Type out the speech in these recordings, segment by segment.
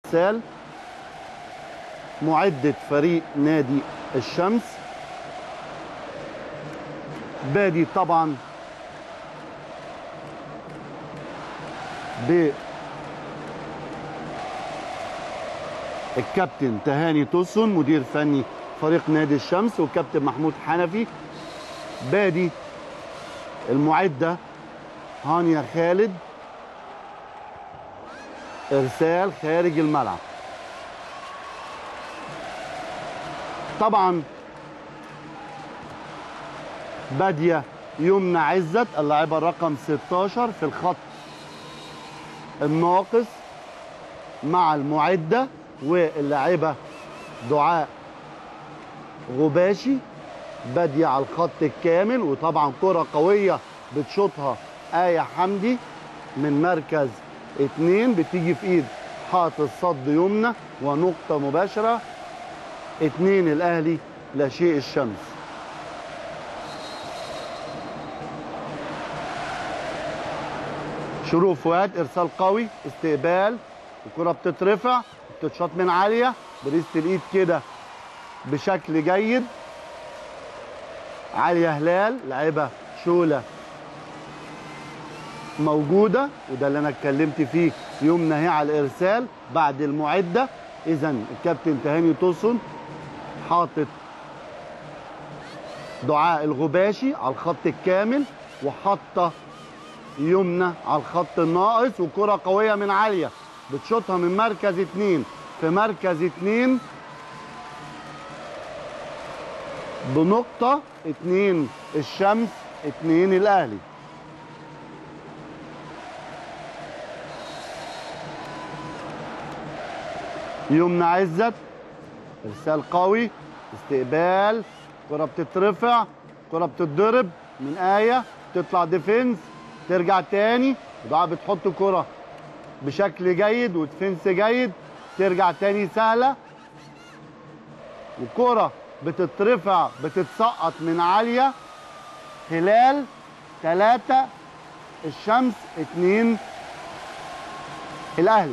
ارسال معدة فريق نادي الشمس بادي طبعا ب الكابتن تهاني توسن مدير فني فريق نادي الشمس والكابتن محمود حنفي بادي المعدة هانيا خالد ارسال خارج الملعب طبعا باديه يمنى عزت اللاعبه الرقم 16 في الخط الناقص مع المعده واللاعبه دعاء غباشي باديه على الخط الكامل وطبعا كره قويه بتشوطها آية حمدي من مركز اتنين بتيجي في ايد حائط الصد يمنى ونقطة مباشرة اتنين الاهلي لا شيء الشمس شروق فؤاد ارسال قوي استقبال الكرة بتترفع بتتشاط من عالية بريست الايد كده بشكل جيد عالية هلال لعيبة شولة موجودة وده اللي انا اتكلمت فيه يمنى هي على الارسال بعد المعدة اذا الكابتن تهاني توسن حاطط دعاء الغباشي على الخط الكامل وحاطه يمنى على الخط الناقص وكرة قوية من عالية بتشوطها من مركز اتنين في مركز اتنين بنقطة اتنين الشمس اتنين الاهلي يمنى عزت ارسال قوي استقبال كرة بتترفع كرة بتتضرب من آية تطلع ديفنس ترجع تاني ودعاء بتحط كرة بشكل جيد وديفنس جيد ترجع تاني سهلة وكرة بتترفع بتتسقط من عالية هلال ثلاثة الشمس اتنين الأهلي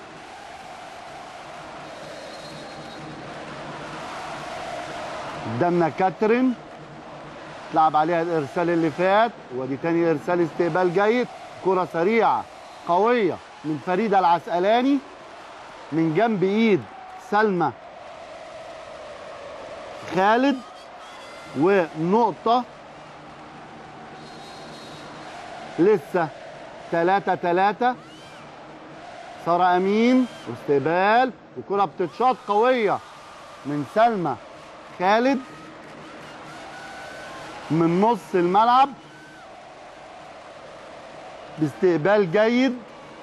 قدامنا كاترين تلعب عليها الارسال اللي فات ودي تاني ارسال استقبال جيد كرة سريعة قوية من فريدة العسقلاني من جنب ايد سلمى خالد ونقطة لسه تلاتة تلاتة سارة أمين واستقبال وكرة بتتشاط قوية من سلمى خالد من نص الملعب باستقبال جيد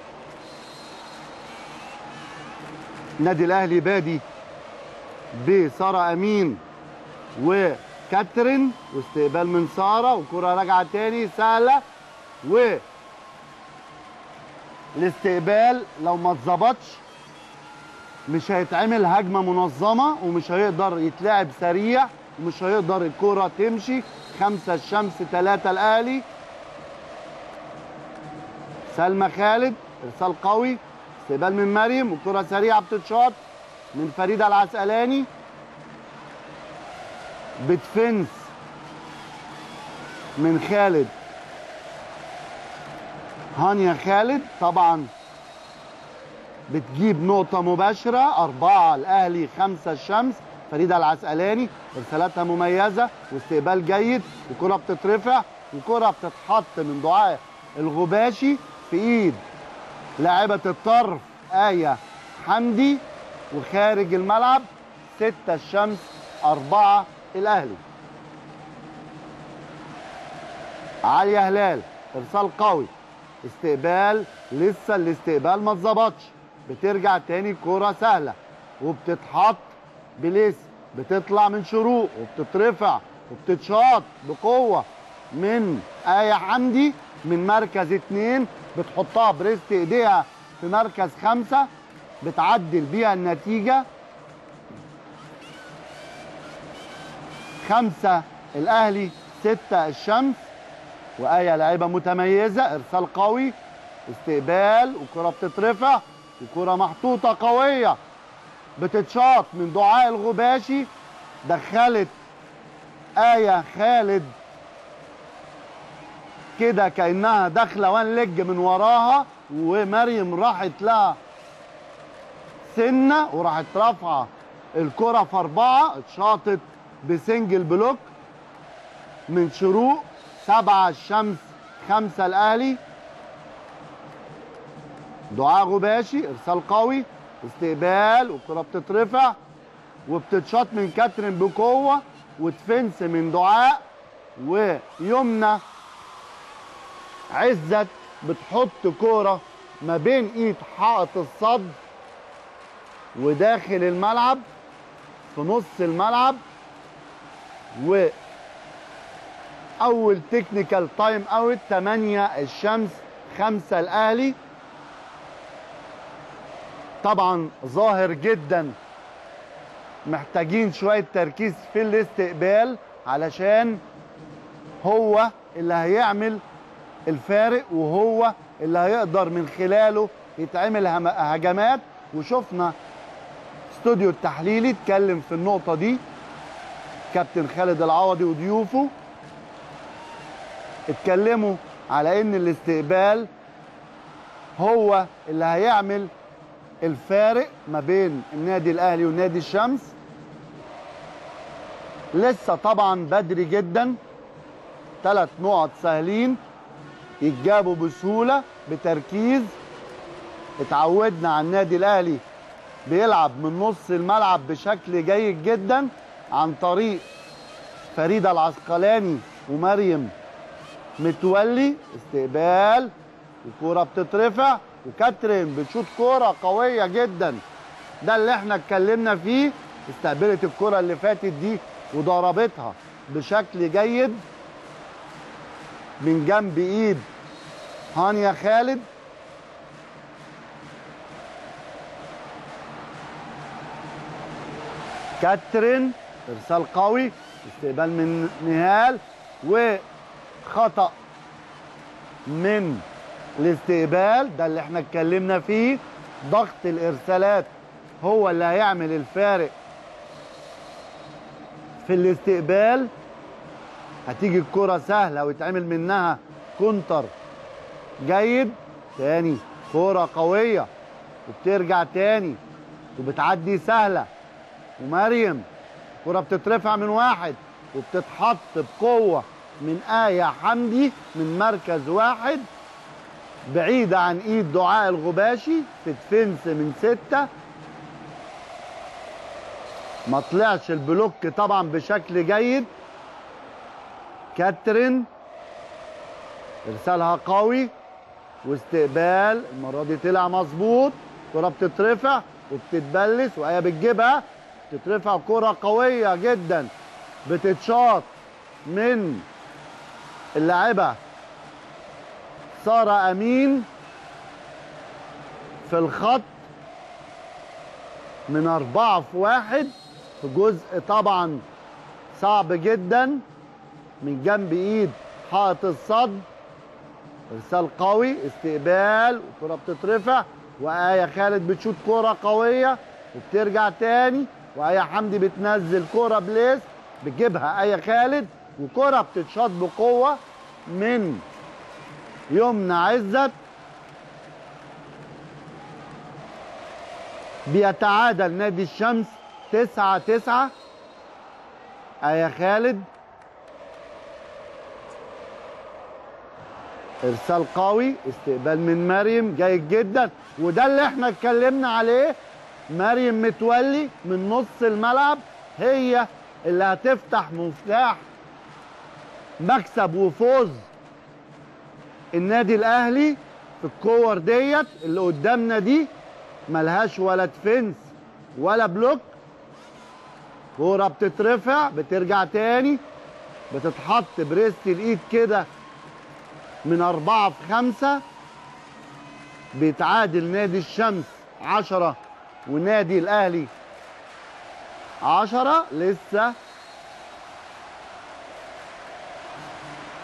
نادي الاهلي بادي بساره امين وكاترين واستقبال من ساره وكره راجعه تاني سهله و الاستقبال لو ما اتظبطش مش هيتعمل هجمه منظمه ومش هيقدر يتلعب سريع ومش هيقدر الكره تمشي خمسه الشمس ثلاثه الاهلي سلمى خالد ارسال قوي استقبال من مريم وكره سريعه بتتشاط من فريده العسقلاني بتفنس من خالد هانيا خالد طبعا بتجيب نقطة مباشرة أربعة الأهلي خمسة الشمس فريدة العسقلاني إرسالاتها مميزة واستقبال جيد وكرة بتترفع وكرة بتتحط من دعاء الغباشي في إيد لاعبة الطرف آية حمدي وخارج الملعب ستة الشمس أربعة الأهلي عالية هلال إرسال قوي استقبال لسه الاستقبال ما اتظبطش بترجع تاني كرة سهلة وبتتحط بليس بتطلع من شروق وبتترفع وبتتشاط بقوة من آية حمدي من مركز اتنين بتحطها بريست ايديها في مركز خمسة بتعدل بيها النتيجة خمسة الأهلي ستة الشمس وآية لعيبة متميزة إرسال قوي استقبال وكرة بتترفع وكرة محطوطة قوية بتتشاط من دعاء الغباشي دخلت آية خالد كده كأنها داخلة وان لج من وراها ومريم راحت لها سنة وراحت رافعة الكرة في أربعة اتشاطت بسنجل بلوك من شروق سبعة الشمس خمسة الأهلي دعاء غباشي إرسال قوي استقبال والكرة بتترفع وبتتشاط من كاترين بقوة وتفنس من دعاء ويمنى عزت بتحط كورة ما بين ايد حائط الصد وداخل الملعب في نص الملعب و اول تكنيكال تايم اوت 8 الشمس 5 الاهلي طبعا ظاهر جدا محتاجين شويه تركيز في الاستقبال علشان هو اللي هيعمل الفارق وهو اللي هيقدر من خلاله يتعمل هم- هجمات وشفنا استوديو التحليلي اتكلم في النقطه دي كابتن خالد العوضي وضيوفه اتكلموا على ان الاستقبال هو اللي هيعمل الفارق ما بين النادي الاهلي ونادي الشمس لسه طبعا بدري جدا ثلاث نقط سهلين يتجابوا بسهوله بتركيز اتعودنا على النادي الاهلي بيلعب من نص الملعب بشكل جيد جدا عن طريق فريده العسقلاني ومريم متولي استقبال الكوره بتترفع وكاترين بتشوط كوره قويه جدا ده اللي احنا اتكلمنا فيه استقبلت الكوره اللي فاتت دي وضربتها بشكل جيد من جنب ايد هانيا خالد كاترين ارسال قوي استقبال من نهال وخطأ من الاستقبال ده اللي احنا اتكلمنا فيه ضغط الارسالات هو اللي هيعمل الفارق في الاستقبال هتيجي الكرة سهلة ويتعمل منها كونتر جيد تاني كرة قوية وبترجع تاني وبتعدي سهلة ومريم كرة بتترفع من واحد وبتتحط بقوة من آية حمدي من مركز واحد بعيدة عن ايد دعاء الغباشي تتفنس من ستة ما طلعش البلوك طبعا بشكل جيد كاترين ارسالها قوي واستقبال المرة دي طلع مظبوط كرة بتترفع وبتتبلس وهي بتجيبها تترفع كرة قوية جدا بتتشاط من اللاعبة سارة أمين في الخط من أربعة في واحد في جزء طبعا صعب جدا من جنب إيد حائط الصد إرسال قوي استقبال وكرة بتترفع وآية خالد بتشوط كرة قوية وبترجع تاني وآية حمدي بتنزل كرة بليس بتجيبها آية خالد وكرة بتتشاط بقوة من يمنى عزت بيتعادل نادي الشمس تسعة تسعة آية خالد ارسال قوي استقبال من مريم جيد جدا وده اللي احنا اتكلمنا عليه مريم متولي من نص الملعب هي اللي هتفتح مفتاح مكسب وفوز النادي الاهلي في الكور ديت اللي قدامنا دي ملهاش ولا ديفنس ولا بلوك كوره بتترفع بترجع تاني بتتحط بريست الايد كده من أربعة في خمسة بيتعادل نادي الشمس عشرة ونادي الأهلي عشرة لسه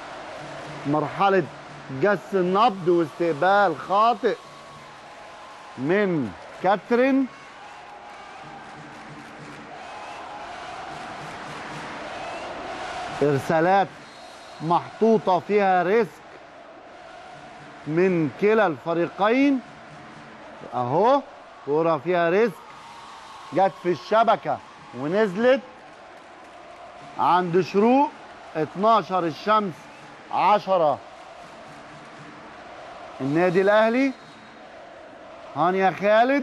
مرحلة جس النبض واستقبال خاطئ من كاترين ارسالات محطوطه فيها ريسك من كلا الفريقين اهو كوره فيها ريسك جت في الشبكه ونزلت عند شروق 12 الشمس 10 النادي الاهلي هانيا خالد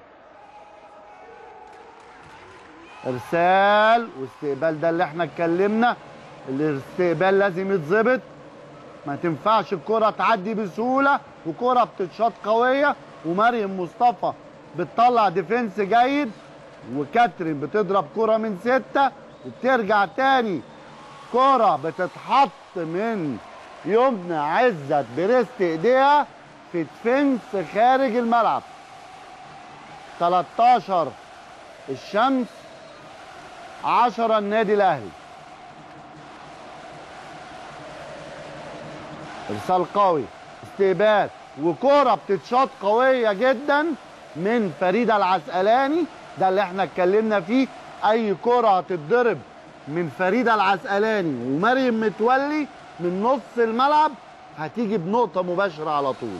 ارسال واستقبال ده اللي احنا اتكلمنا الاستقبال لازم يتظبط ما تنفعش الكرة تعدي بسهولة وكرة بتتشاط قوية ومريم مصطفى بتطلع ديفنس جيد وكاترين بتضرب كرة من ستة وبترجع تاني كرة بتتحط من يمنى عزت بريست ايديها في ديفنس خارج الملعب 13 الشمس 10 النادي الاهلي ارسال قوي استقبال وكرة بتتشاط قوية جدا من فريدة العسقلاني ده اللي احنا اتكلمنا فيه اي كرة هتتضرب من فريدة العسقلاني ومريم متولي من نص الملعب هتيجي بنقطة مباشرة على طول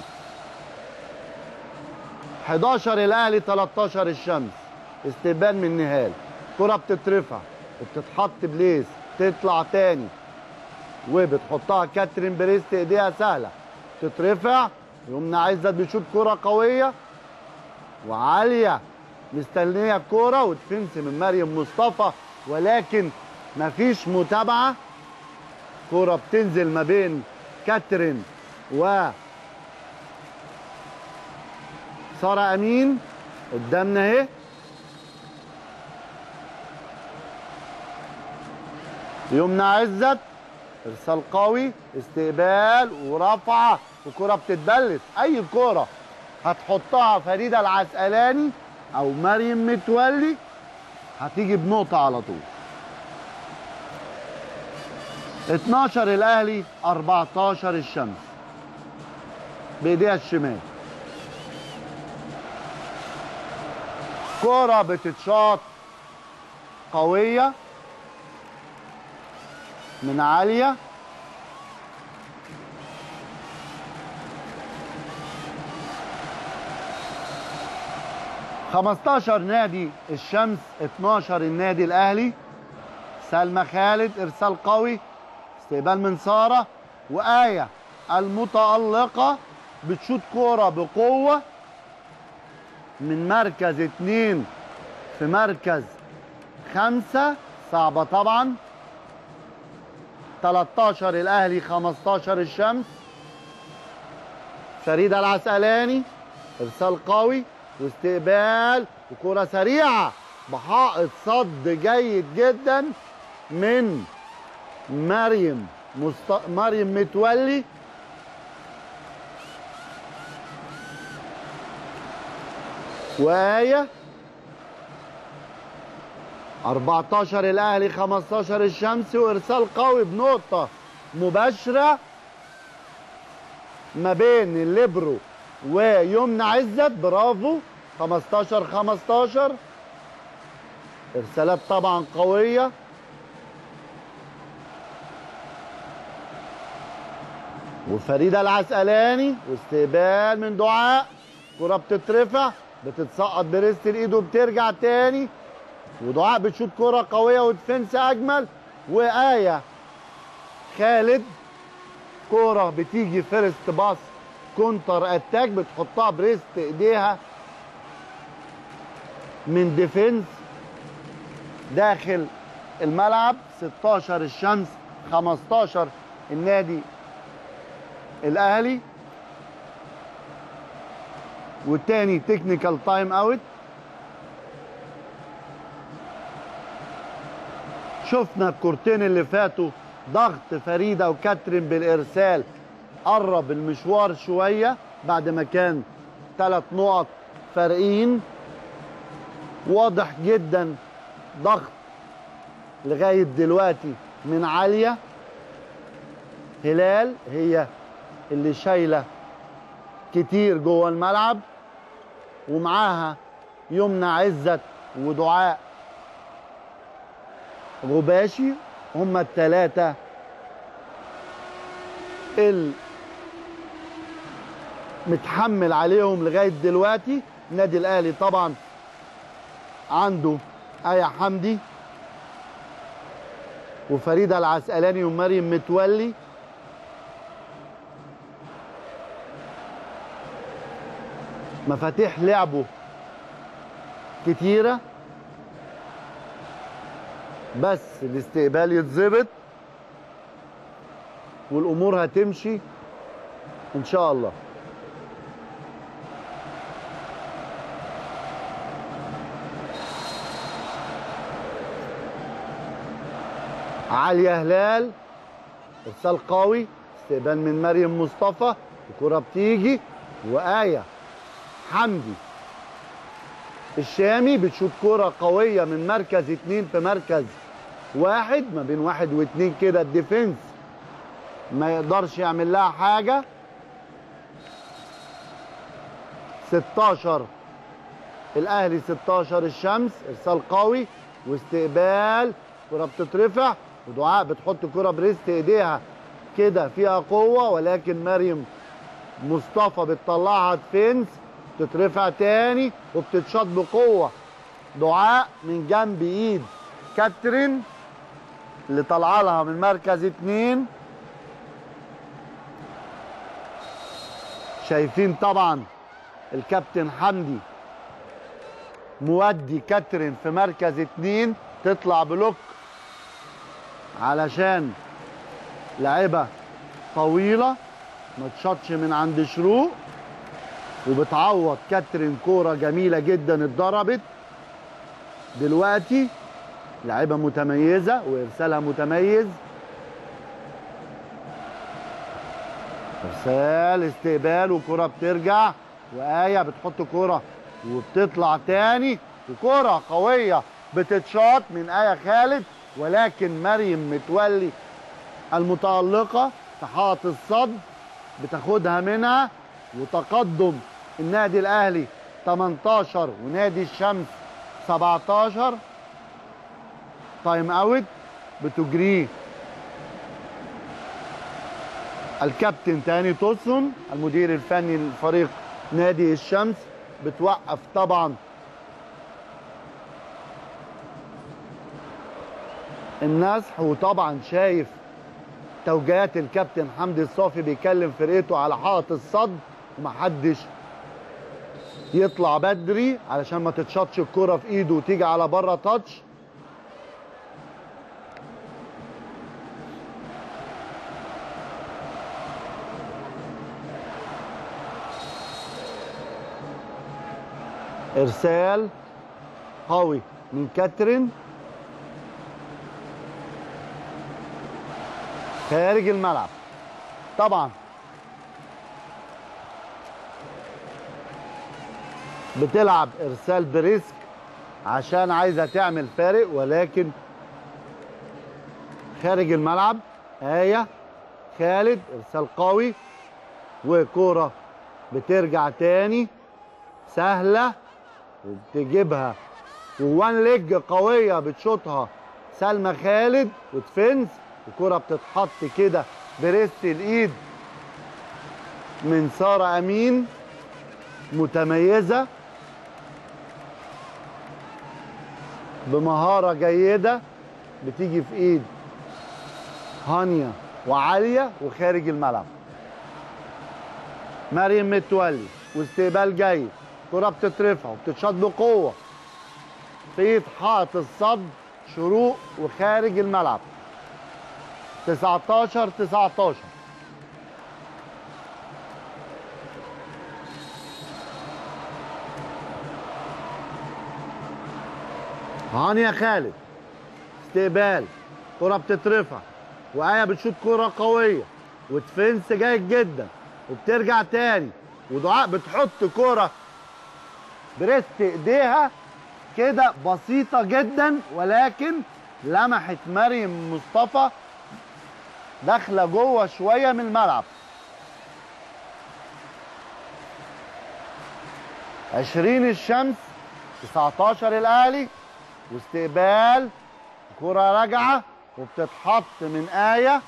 11 الاهلي 13 الشمس استقبال من نهال كرة بتترفع وبتتحط بليس تطلع تاني وبتحطها كاترين بريست ايديها سهله تترفع يمنى عزت بيشوط كره قويه وعاليه مستنيه الكوره وتفنس من مريم مصطفى ولكن مفيش متابعه كوره بتنزل ما بين كاترين و ساره امين قدامنا اهي يمنى عزت ارسال قوي استقبال ورفعه وكره بتتبلت اي كره هتحطها فريده العسقلاني او مريم متولي هتيجي بنقطه على طول 12 الاهلي 14 الشمس بايديها الشمال كرة بتتشاط قوية من عالية خمستاشر نادي الشمس 12 النادي الاهلي سلمى خالد ارسال قوي استقبال من ساره وايه المتالقه بتشوط كوره بقوه من مركز اتنين في مركز خمسه صعبه طبعا 13 الاهلي 15 الشمس فريده العسقلاني ارسال قوي واستقبال وكره سريعه بحائط صد جيد جدا من مريم مست... مريم متولي وآية 14 الأهلي 15 الشمس وإرسال قوي بنقطة مباشرة ما بين الليبرو ويمنى عزت برافو 15 15 ارسالات طبعا قويه وفريده العسقلاني واستقبال من دعاء كره بتترفع بتتسقط بريست الايد وبترجع تاني ودعاء بتشوط كره قويه ودفنس اجمل وايه خالد كوره بتيجي فيرست باص كونتر اتاك بتحطها بريست ايديها من ديفنس داخل الملعب 16 الشمس 15 النادي الاهلي والتاني تكنيكال تايم اوت شفنا الكورتين اللي فاتوا ضغط فريده وكاترين بالارسال قرب المشوار شويه بعد ما كان ثلاث نقط فارقين واضح جدا ضغط لغايه دلوقتي من عاليه هلال هي اللي شايله كتير جوه الملعب ومعاها يمنى عزت ودعاء غباشي هم الثلاثة اللي متحمل عليهم لغاية دلوقتي النادي الأهلي طبعا عنده آية حمدي وفريدة العسقلاني ومريم متولي مفاتيح لعبه كتيرة بس الاستقبال يتظبط والأمور هتمشي إن شاء الله عليا هلال ارسال قوي استقبال من مريم مصطفى الكرة بتيجي وآية حمدي الشامي بتشوط كرة قوية من مركز اتنين في مركز واحد ما بين واحد واتنين كده الديفنس ما يقدرش يعمل لها حاجة 16 الاهلي 16 الشمس ارسال قوي واستقبال كرة بتترفع ودعاء بتحط كرة بريست ايديها كده فيها قوة ولكن مريم مصطفى بتطلعها ديفنس تترفع تاني وبتتشاط بقوة دعاء من جنب ايد كاترين اللي طالعه لها من مركز اتنين شايفين طبعا الكابتن حمدي مودي كاترين في مركز اتنين تطلع بلوك علشان لعبة طويلة ما تشطش من عند شروق وبتعوض كاترين كوره جميله جدا اتضربت دلوقتي لعيبه متميزه وارسالها متميز ارسال استقبال وكره بترجع وايه بتحط كره وبتطلع تاني وكره قويه بتتشاط من ايه خالد ولكن مريم متولي المتالقه في حائط الصد بتاخدها منها وتقدم النادي الاهلي 18 ونادي الشمس 17 تايم اوت بتجريه الكابتن تاني توسون المدير الفني لفريق نادي الشمس بتوقف طبعا النسح وطبعا شايف توجيهات الكابتن حمدي الصافي بيكلم فرقته على حائط الصد ومحدش يطلع بدري علشان ما تتشطش الكرة في ايده وتيجي على بره تاتش ارسال قوي من كاترين خارج الملعب طبعا بتلعب ارسال بريسك عشان عايزه تعمل فارق ولكن خارج الملعب آية خالد ارسال قوي وكوره بترجع تاني سهله وبتجيبها ووان ليج قويه بتشوطها سلمى خالد وتفنس الكره بتتحط كده بريست الايد من ساره امين متميزه بمهاره جيده بتيجي في ايد هانيا وعاليه وخارج الملعب مريم متولي واستقبال جيد كرة بتترفع وبتتشاط بقوة في ايد حائط الصد شروق وخارج الملعب 19 19 هانيا خالد استقبال كرة بتترفع وآية بتشوط كرة قوية وتفنس جيد جدا وبترجع تاني ودعاء بتحط كرة بريست ايديها كده بسيطة جدا ولكن لمحت مريم مصطفى داخلة جوه شوية من الملعب 20 الشمس 19 الاهلي واستقبال كرة راجعة وبتتحط من آية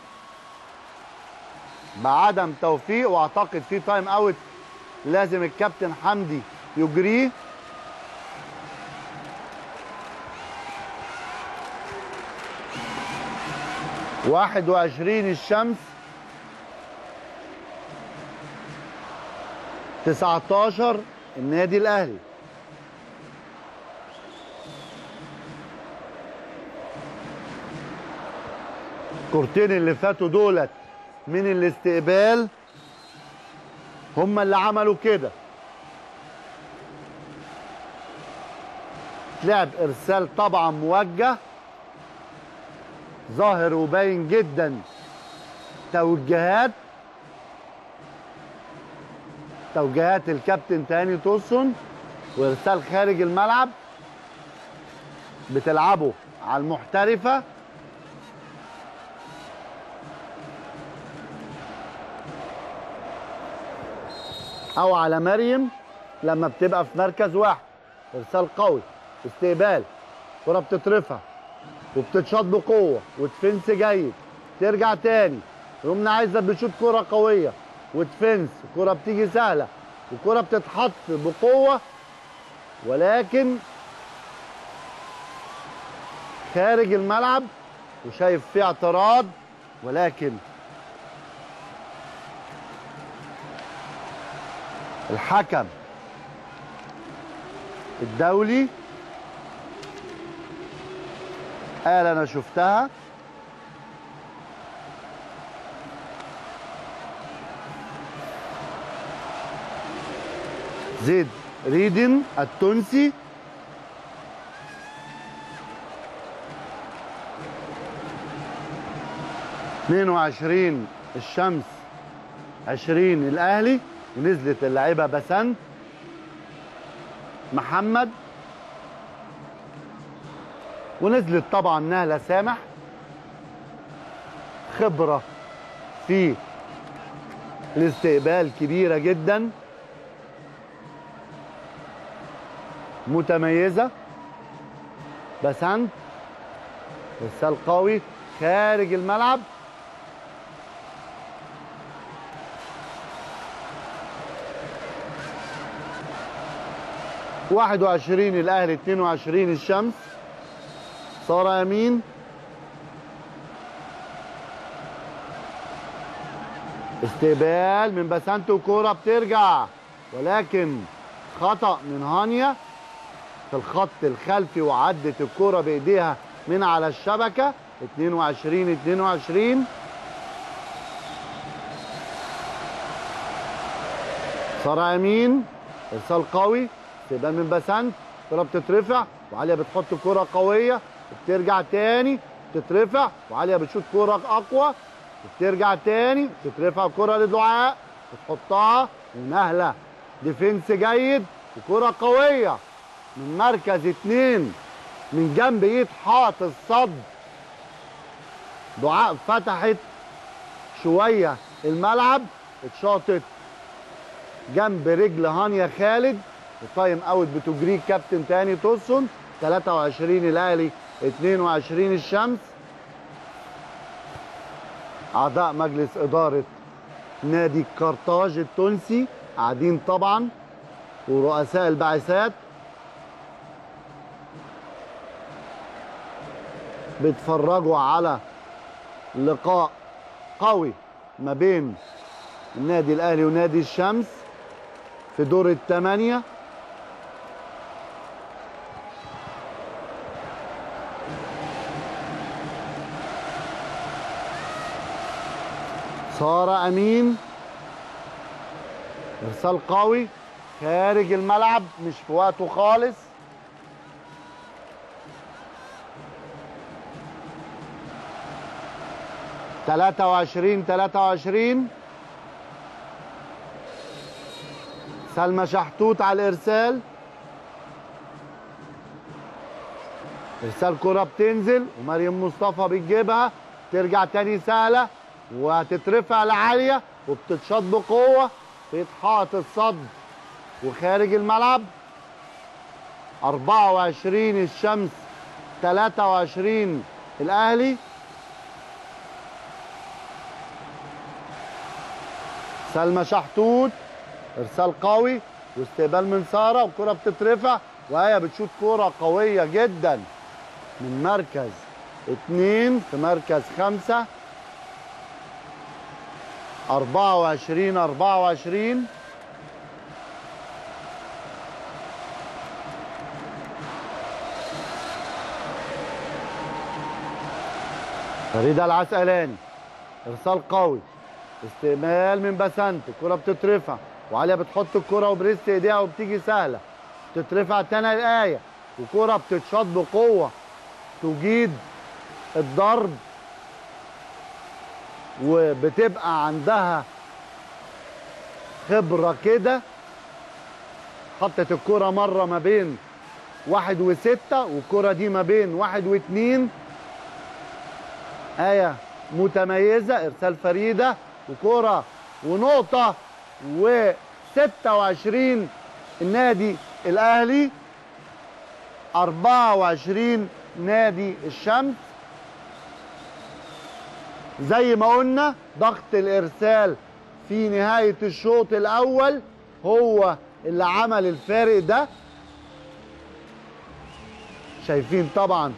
بعدم توفيق واعتقد في تايم اوت لازم الكابتن حمدي يجريه واحد وعشرين الشمس تسعتاشر النادي الاهلي الكورتين اللي فاتوا دولت من الاستقبال هم اللي عملوا كده لعب ارسال طبعا موجه ظاهر وباين جدا توجيهات توجيهات الكابتن تاني توسون وارسال خارج الملعب بتلعبه على المحترفه او على مريم لما بتبقى في مركز واحد ارسال قوي استقبال كره بتترفع وبتتشاط بقوه ودفنس جيد ترجع تاني رمنا عايزه بتشوط كره قويه ودفنس كره بتيجي سهله وكره بتتحط بقوه ولكن خارج الملعب وشايف فيه اعتراض ولكن الحكم الدولي قال انا شفتها زيد ريدن التونسي اتنين وعشرين الشمس عشرين الاهلي ونزلت اللاعبه بسنت محمد ونزلت طبعا نهله سامح خبره في الاستقبال كبيره جدا متميزه بسنت ارسال قوي خارج الملعب واحد وعشرين الاهلي اتنين وعشرين الشمس سارة يمين استقبال من بسنت وكورة بترجع ولكن خطأ من هانيا في الخط الخلفي وعدت الكورة بإيديها من على الشبكة 22 22 سارة يمين ارسال قوي استقبال من بسنت كرة بتترفع وعالية بتحط كرة قوية وبترجع تاني تترفع وعالية بتشوط كرة أقوى وبترجع تاني تترفع كرة لدعاء بتحطها ونهلة ديفنس جيد وكرة قوية من مركز اتنين من جنب ايد حاط الصد دعاء فتحت شوية الملعب اتشاطت جنب رجل هانيا خالد التايم اوت بتجريه كابتن تاني توسون 23 الاهلي 22 الشمس اعضاء مجلس اداره نادي قرطاج التونسي قاعدين طبعا ورؤساء البعثات بيتفرجوا على لقاء قوي ما بين النادي الاهلي ونادي الشمس في دور الثمانيه سارة أمين إرسال قوي خارج الملعب مش في وقته خالص تلاتة وعشرين تلاتة وعشرين سلمى شحتوت على الإرسال إرسال كرة بتنزل ومريم مصطفى بتجيبها ترجع تاني سهلة وهتترفع لعالية وبتتشاط بقوة بيتحاط الصد وخارج الملعب 24 الشمس 23 الاهلي سلمى شحتوت ارسال قوي واستقبال من ساره والكره بتترفع وهي بتشوط كره قويه جدا من مركز اتنين في مركز خمسة أربعة وعشرين أربعة وعشرين فريدة العسقلاني ارسال قوي استقبال من بسنت الكرة بتترفع وعليا بتحط الكرة وبريست ايديها وبتيجي سهلة بتترفع تاني الآية وكرة بتتشاط بقوة تجيد الضرب وبتبقى عندها خبرة كده حطت الكرة مرة ما بين واحد وستة والكرة دي ما بين واحد واتنين آية متميزة إرسال فريدة وكرة ونقطة وستة وعشرين النادي الأهلي أربعة وعشرين نادي الشمس زي ما قلنا ضغط الإرسال في نهاية الشوط الأول هو اللي عمل الفارق ده شايفين طبعا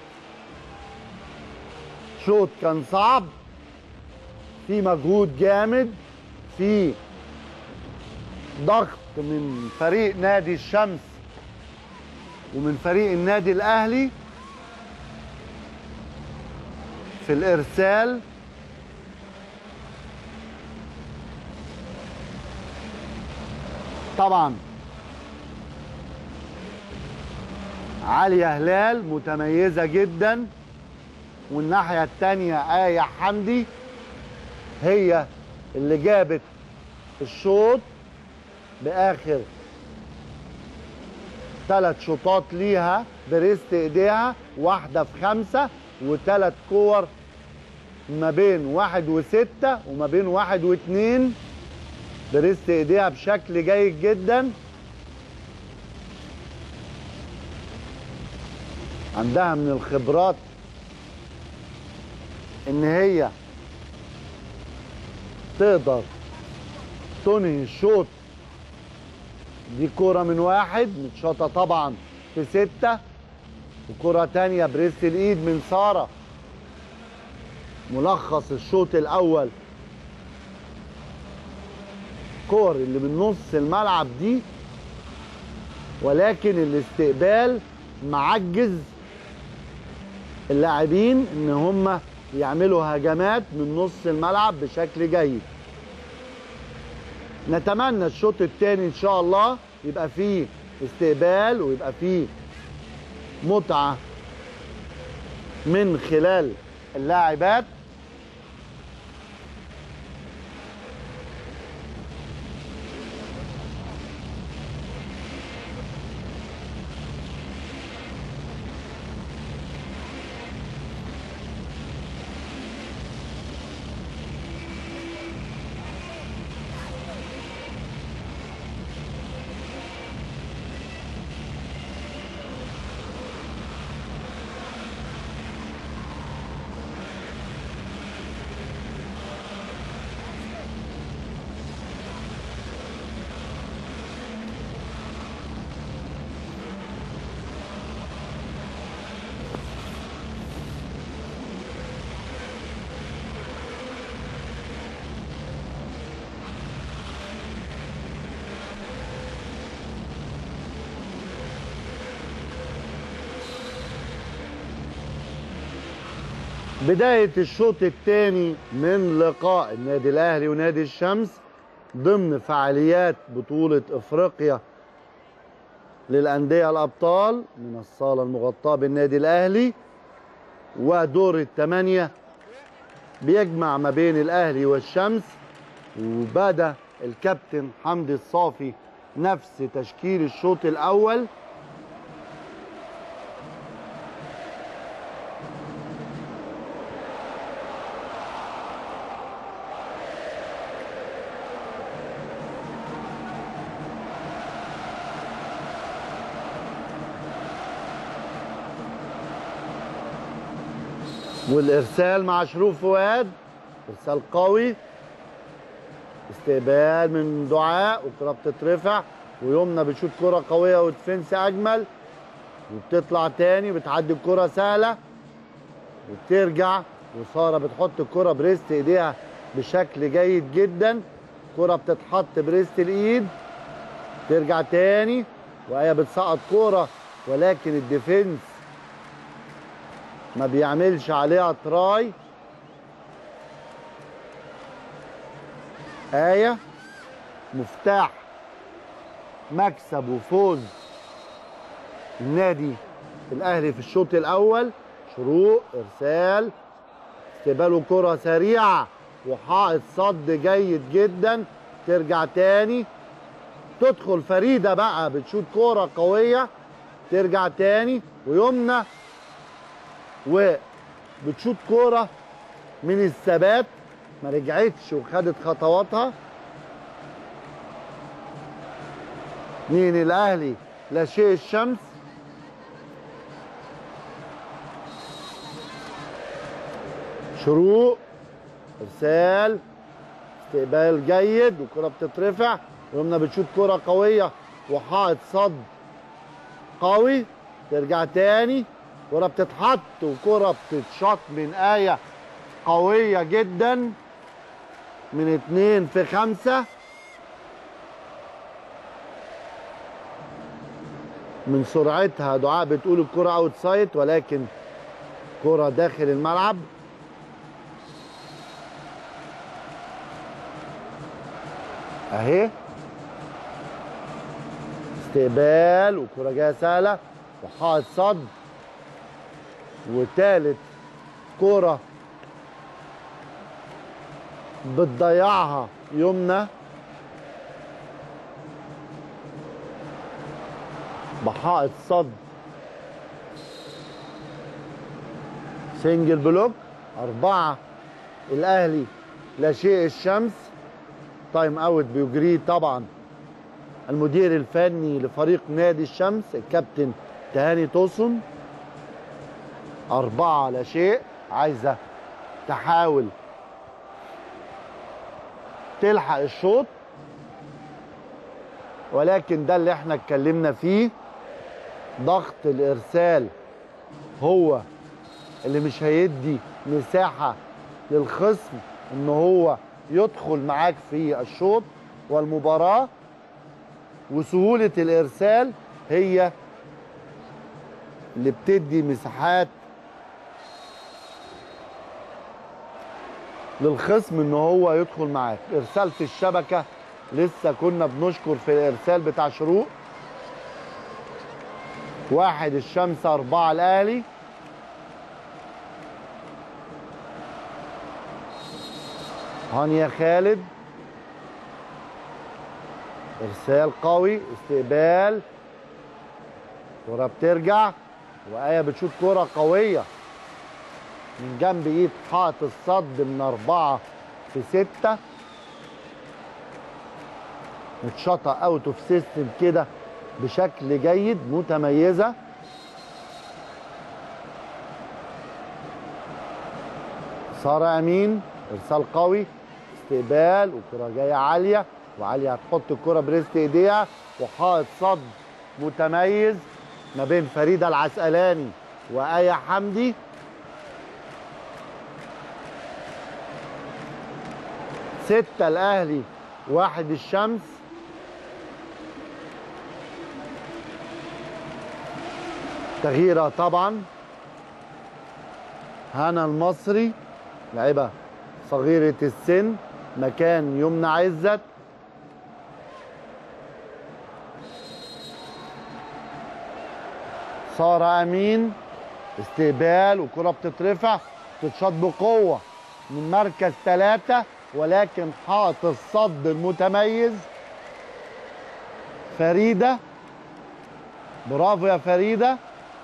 شوط كان صعب في مجهود جامد في ضغط من فريق نادي الشمس ومن فريق النادي الاهلي في الارسال طبعا عليا هلال متميزة جدا والناحية التانية آية حمدي هي اللي جابت الشوط بآخر ثلاث شوطات ليها بريست ايديها واحدة في خمسة وثلاث كور ما بين واحد وستة وما بين واحد واتنين بريست ايديها بشكل جيد جدا عندها من الخبرات ان هي تقدر تنهي الشوط دي كرة من واحد متشاطة طبعا في ستة وكرة تانية بريست الايد من سارة ملخص الشوط الاول كور اللي من نص الملعب دي ولكن الاستقبال معجز اللاعبين ان هم يعملوا هجمات من نص الملعب بشكل جيد نتمنى الشوط الثاني ان شاء الله يبقى فيه استقبال ويبقى فيه متعه من خلال اللاعبات بداية الشوط الثاني من لقاء النادي الأهلي ونادي الشمس ضمن فعاليات بطولة إفريقيا للأندية الأبطال من الصالة المغطاة بالنادي الأهلي ودور الثمانية بيجمع ما بين الأهلي والشمس وبدا الكابتن حمدي الصافي نفس تشكيل الشوط الأول والارسال مع شروق فؤاد ارسال قوي استقبال من دعاء والكره بتترفع ويمنى بتشوط كره قويه ودفنس اجمل وبتطلع تاني بتعدي الكره سهله وبترجع وساره بتحط الكره بريست ايديها بشكل جيد جدا كره بتتحط بريست الايد ترجع تاني وهي بتسقط كوره ولكن الديفنس ما بيعملش عليها تراي آية مفتاح مكسب وفوز النادي الأهلي في الشوط الأول شروق إرسال استقباله كرة سريعة وحائط صد جيد جدا ترجع تاني تدخل فريدة بقى بتشوط كرة قوية ترجع تاني ويمنى وبتشوط كرة من الثبات ما رجعتش وخدت خطواتها مين الاهلي لا شيء الشمس شروق ارسال استقبال جيد والكره بتترفع ويمنى بتشوط كره قويه وحائط صد قوي ترجع تاني كره بتتحط وكره بتتشاط من ايه قويه جدا من اتنين في خمسة من سرعتها دعاء بتقول الكرة اوت سايد ولكن كرة داخل الملعب اهي استقبال وكرة جاية سهلة وحائط صد وتالت كرة بتضيعها يمنى بحائط صد سنجل بلوك أربعة الأهلي لا شيء الشمس تايم اوت بيجريه طبعا المدير الفني لفريق نادي الشمس الكابتن تهاني توسن أربعة لا شيء عايزة تحاول تلحق الشوط ولكن ده اللي احنا اتكلمنا فيه ضغط الارسال هو اللي مش هيدي مساحة للخصم ان هو يدخل معاك في الشوط والمباراة وسهولة الارسال هي اللي بتدي مساحات للخصم ان هو يدخل معاك ارسال في الشبكه لسه كنا بنشكر في الارسال بتاع شروق واحد الشمس اربعه الاهلي هانيا خالد ارسال قوي استقبال كرة بترجع وآية بتشوط كرة قوية من جنب ايد حائط الصد من أربعة في ستة متشاطة اوت اوف سيستم كده بشكل جيد متميزة سارة أمين إرسال قوي استقبال وكرة جاية عالية وعالية هتحط الكرة بريست إيديها وحائط صد متميز ما بين فريدة العسقلاني وآية حمدي ستة الأهلي واحد الشمس تغييرة طبعا هنا المصري لعيبة صغيرة السن مكان يمنى عزت سارة أمين استقبال وكرة بتترفع تتشاط بقوة من مركز ثلاثة ولكن حائط الصد المتميز فريدة برافو يا فريدة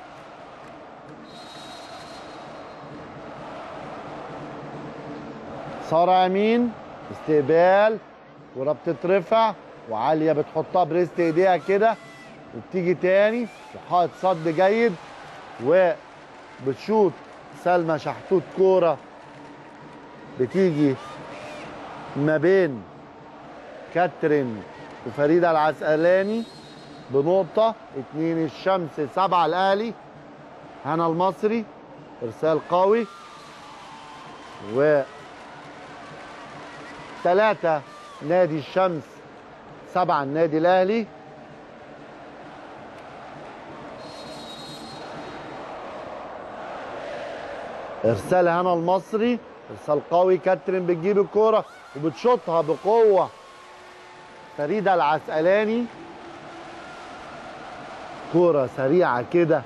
سارة أمين استقبال كرة بتترفع وعالية بتحطها بريست ايديها كده وبتيجي تاني وحائط صد جيد وبتشوط سلمى شحتوت كوره بتيجي ما بين كاترين وفريده العسقلاني بنقطه اتنين الشمس سبعه الاهلي هنا المصري ارسال قوي و ثلاثة نادي الشمس سبعة النادي الأهلي إرسال هنا المصري إرسال قوي كاترين بتجيب الكورة وبتشوطها بقوة فريدة العسقلاني كورة سريعة كده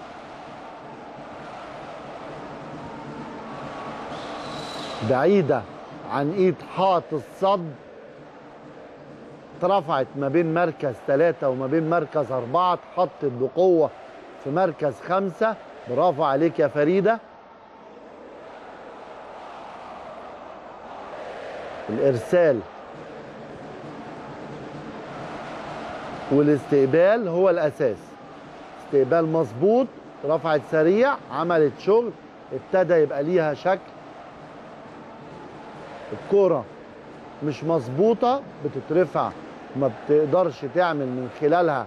بعيدة عن ايد حاط الصد اترفعت ما بين مركز ثلاثة وما بين مركز أربعة اتحطت بقوة في مركز خمسة برافو عليك يا فريدة الإرسال والاستقبال هو الأساس استقبال مظبوط رفعت سريع عملت شغل ابتدى يبقى ليها شكل الكرة مش مظبوطة بتترفع وما بتقدرش تعمل من خلالها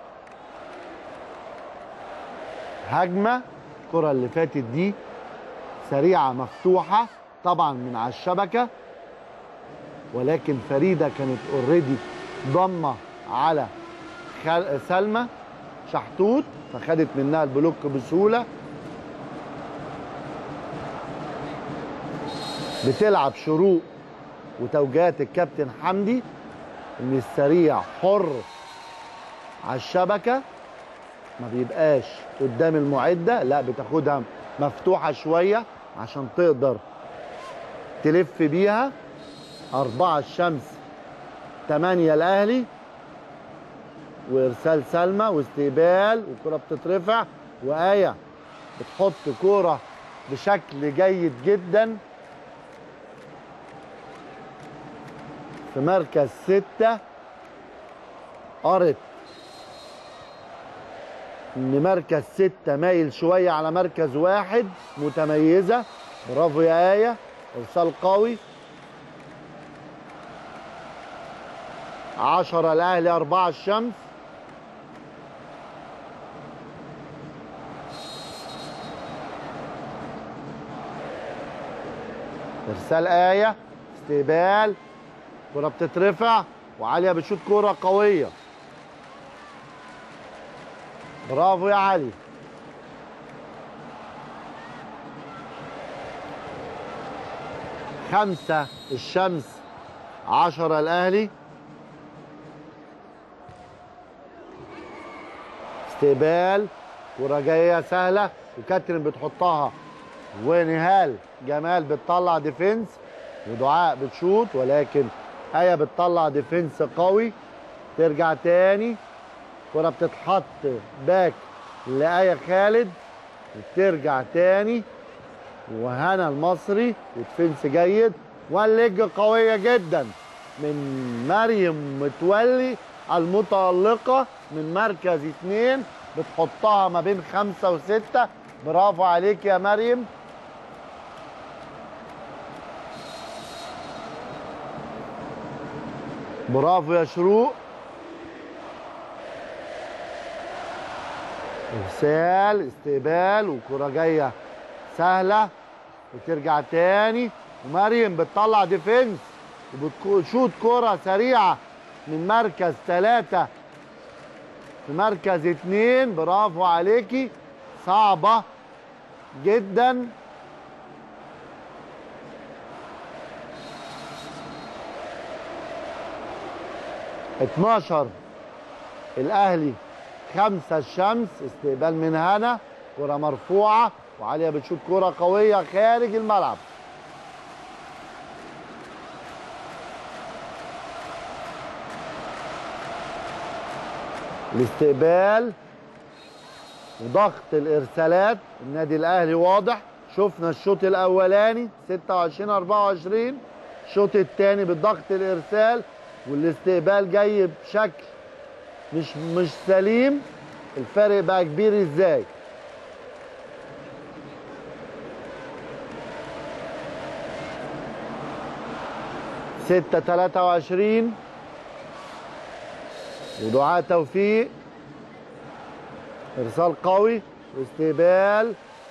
هجمة الكرة اللي فاتت دي سريعة مفتوحة طبعا من على الشبكة ولكن فريدة كانت اوريدي ضمة على خل... سلمى شحتوت فخدت منها البلوك بسهولة بتلعب شروق وتوجيهات الكابتن حمدي ان السريع حر على الشبكه ما بيبقاش قدام المعده لا بتاخدها مفتوحه شويه عشان تقدر تلف بيها أربعة الشمس تمانية الأهلي وإرسال سلمى واستقبال والكرة بتترفع وآية بتحط كورة بشكل جيد جدا في مركز ستة قرت ان مركز ستة مايل شوية على مركز واحد متميزة برافو يا آية ارسال قوي عشرة الاهلي اربعة الشمس ارسال آية استقبال كرة بتترفع وعالية بتشوط كرة قوية برافو يا علي خمسة الشمس عشرة الأهلي استقبال كرة جاية سهلة وكاترين بتحطها ونهال جمال بتطلع ديفنس ودعاء بتشوط ولكن آية بتطلع ديفنس قوي ترجع تاني كرة بتتحط باك لآية خالد وترجع تاني وهنا المصري وديفنس جيد والليج قوية جدا من مريم متولي المتألقة من مركز اتنين بتحطها ما بين خمسة وستة برافو عليك يا مريم برافو يا شروق ارسال استقبال وكرة جاية سهلة وترجع تاني ومريم بتطلع ديفنس وبتشوط كرة سريعة من مركز ثلاثة في مركز اتنين برافو عليكي صعبة جدا اتناشر الاهلي خمسة الشمس استقبال من هنا كرة مرفوعة وعليا بتشوط كرة قوية خارج الملعب الاستقبال وضغط الارسالات النادي الاهلي واضح شفنا الشوط الاولاني 26 24 الشوط الثاني بالضغط الارسال والاستقبال جاي بشكل مش مش سليم الفرق بقى كبير ازاي ستة تلاتة وعشرين ودعاء توفيق ارسال قوي واستقبال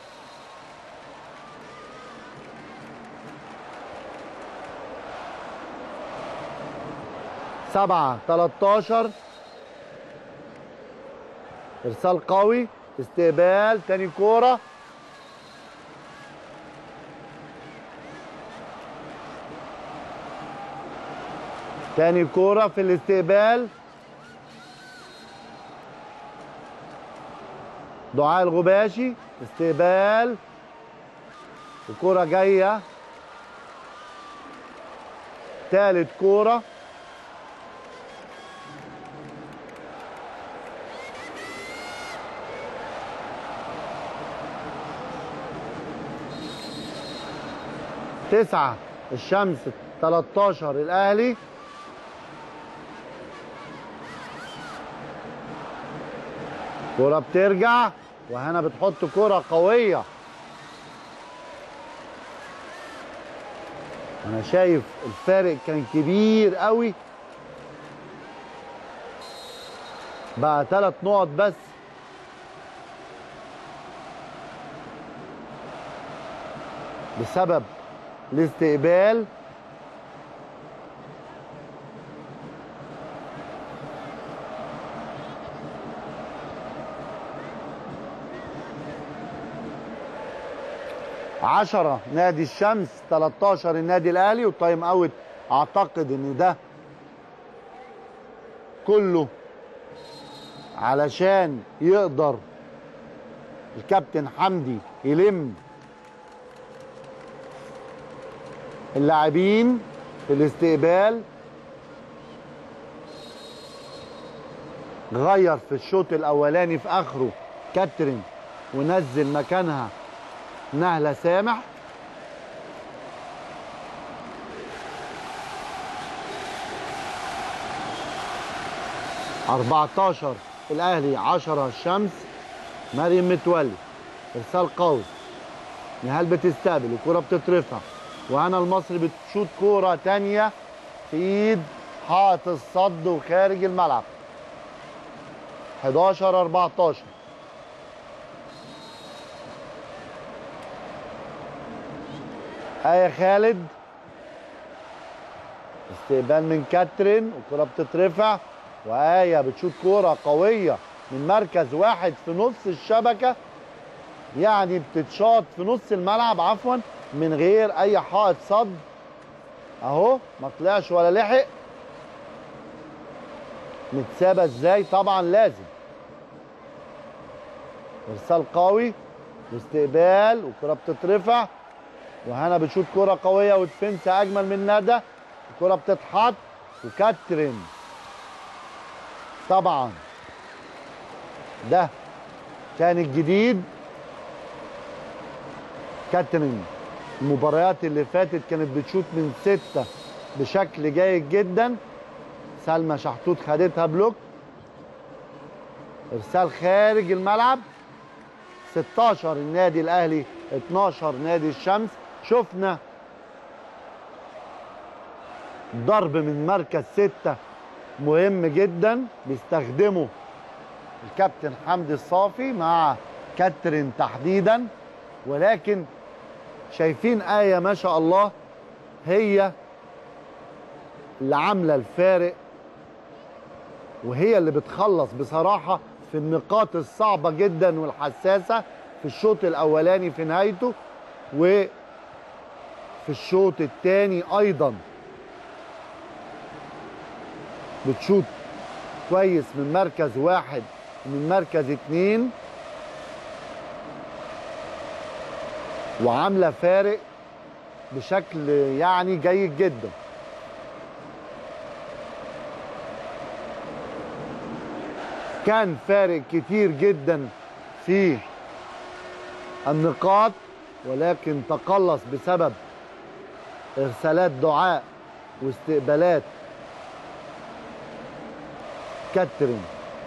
سبعة تلاتاشر ارسال قوي استقبال تاني كورة تاني كورة في الاستقبال دعاء الغباشي استقبال الكرة جاية تالت كورة تسعة الشمس 13 الأهلي كرة بترجع وهنا بتحط كرة قوية أنا شايف الفارق كان كبير قوي بقى ثلاث نقط بس بسبب الاستقبال عشرة نادي الشمس 13 النادي الاهلي والتايم اوت اعتقد ان ده كله علشان يقدر الكابتن حمدي يلم اللاعبين في الاستقبال غير في الشوط الاولاني في اخره كاترين ونزل مكانها نهله سامح أربعتاشر الأهلي عشرة الشمس مريم متولي إرسال قوي نهال بتستقبل الكرة بتترفع وهنا المصري بتشوط كورة تانية في ايد حائط الصد وخارج الملعب 11 14 آية خالد استقبال من كاترين والكرة بتترفع وآية بتشوط كورة قوية من مركز واحد في نص الشبكة يعني بتتشاط في نص الملعب عفوا من غير اي حائط صد اهو ما طلعش ولا لحق متسابه ازاي طبعا لازم ارسال قوي واستقبال والكره بتترفع وهنا بتشوط كره قويه ودفنس اجمل من ندى الكره بتتحط وكاترين طبعا ده كان الجديد كاترين المباريات اللي فاتت كانت بتشوت من ستة بشكل جيد جدا سلمى شحتوت خدتها بلوك ارسال خارج الملعب 16 النادي الاهلي 12 نادي الشمس شفنا ضرب من مركز ستة مهم جدا بيستخدمه الكابتن حمدي الصافي مع كاترين تحديدا ولكن شايفين آية ما شاء الله هي اللي عاملة الفارق وهي اللي بتخلص بصراحة في النقاط الصعبة جدا والحساسة في الشوط الأولاني في نهايته وفي الشوط الثاني أيضا بتشوط كويس من مركز واحد ومن مركز اتنين وعامله فارق بشكل يعني جيد جدا كان فارق كتير جدا في النقاط ولكن تقلص بسبب ارسالات دعاء واستقبالات كاترين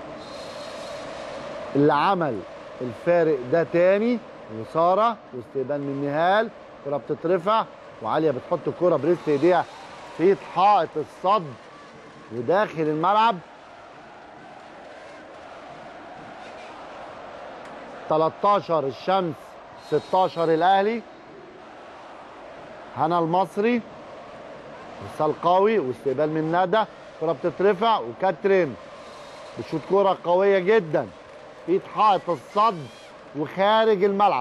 اللي عمل الفارق ده تاني وساره واستقبال من نهال كرة بتترفع وعاليه بتحط الكرة بريست ايديها في حائط الصد وداخل الملعب 13 الشمس 16 الاهلي هنا المصري ارسال قوي واستقبال من ندى كره بتترفع وكاترين بتشوط كره قويه جدا في حائط الصد وخارج الملعب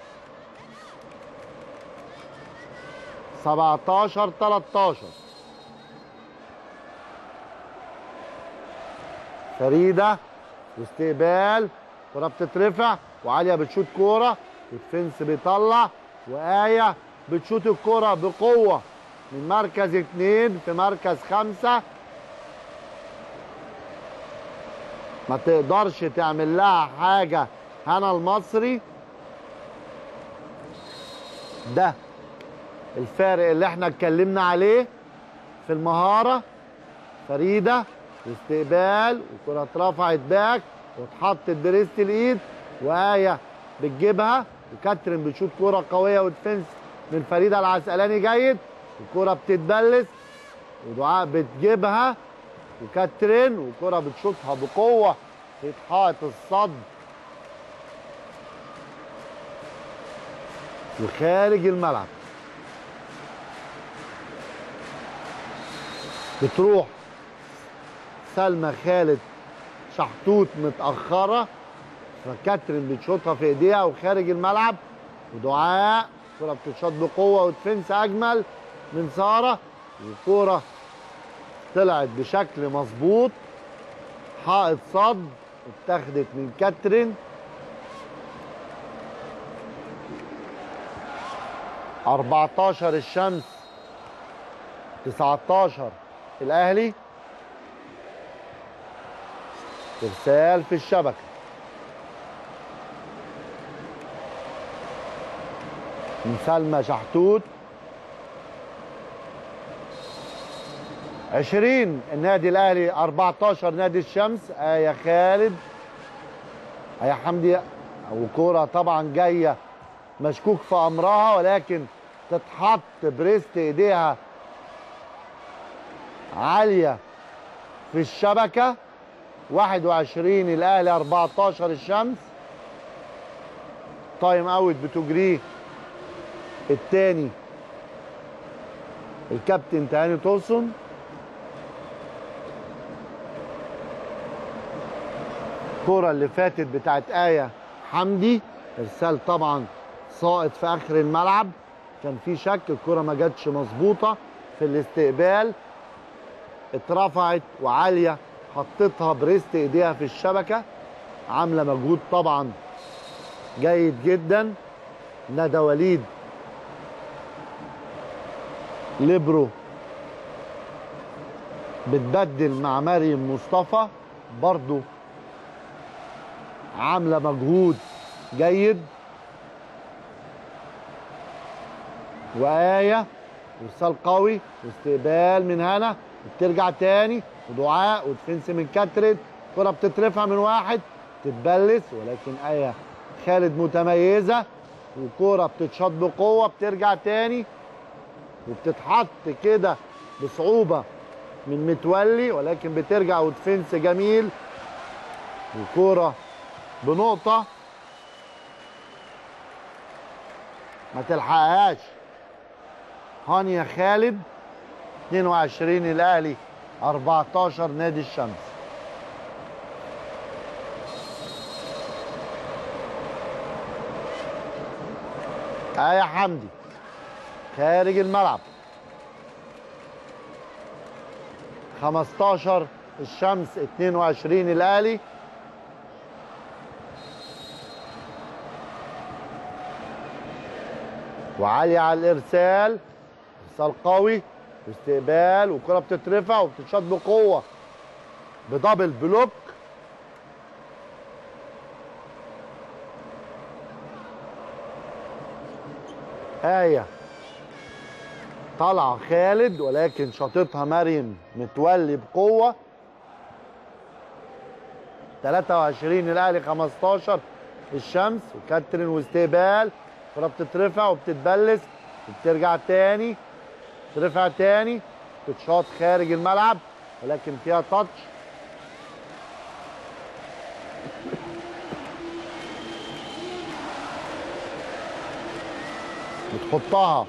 17 13 فريده واستقبال كره بتترفع وعاليه بتشوط كوره والفنس بيطلع وآية بتشوط الكرة بقوة من مركز اتنين في مركز خمسة ما تقدرش تعمل لها حاجة هنا المصري ده الفارق اللي احنا اتكلمنا عليه في المهارة فريدة واستقبال والكرة اترفعت باك واتحطت بريست الايد وآية بتجيبها وكاترين بتشوط كرة قوية وديفنس من فريدة العسقلاني جيد الكرة بتتبلس ودعاء بتجيبها وكاترين وكرة بتشوطها بقوة في حائط الصد وخارج الملعب بتروح سلمى خالد شحتوت متأخرة فكاترين بتشوطها في ايديها وخارج الملعب ودعاء كرة بتتشاط بقوة ودفنس أجمل من سارة وكرة طلعت بشكل مظبوط حائط صد اتاخدت من كاترين أربعتاشر الشمس تسعتاشر الأهلي إرسال في الشبكة من سلمى شحتوت 20 النادي الاهلي 14 نادي الشمس آية خالد آية حمدي وكورة طبعا جاية مشكوك في امرها ولكن تتحط بريست ايديها عالية في الشبكة 21 الاهلي 14 الشمس تايم اوت بتجريه الثاني الكابتن تهاني توسن الكرة اللي فاتت بتاعت آية حمدي إرسال طبعا ساقط في آخر الملعب كان في شك الكرة ما جاتش مظبوطة في الاستقبال اترفعت وعالية حطتها بريست ايديها في الشبكة عاملة مجهود طبعا جيد جدا ندى وليد ليبرو بتبدل مع مريم مصطفى برضو عامله مجهود جيد وآية ارسال قوي واستقبال من هنا بترجع تاني ودعاء ودفنس من كاترين كرة بتترفع من واحد تتبلس ولكن آية خالد متميزة وكرة بتتشاط بقوة بترجع تاني وبتتحط كده بصعوبة من متولي ولكن بترجع ودفنس جميل وكورة بنقطة ما تلحقهاش هانيا خالد 22 الاهلي 14 نادي الشمس آية حمدي خارج الملعب 15 الشمس 22 الاهلي وعالية على الارسال ارسال قوي واستقبال والكرة بتترفع وبتتشاط بقوة بدبل بلوك آية طالعة خالد ولكن شاطتها مريم متولي بقوة 23 الأهلي 15 الشمس وكاترين واستقبال الكرة بتترفع وبتتبلس وبترجع تاني ترفع تاني تتشاط خارج الملعب ولكن فيها تاتش بتحطها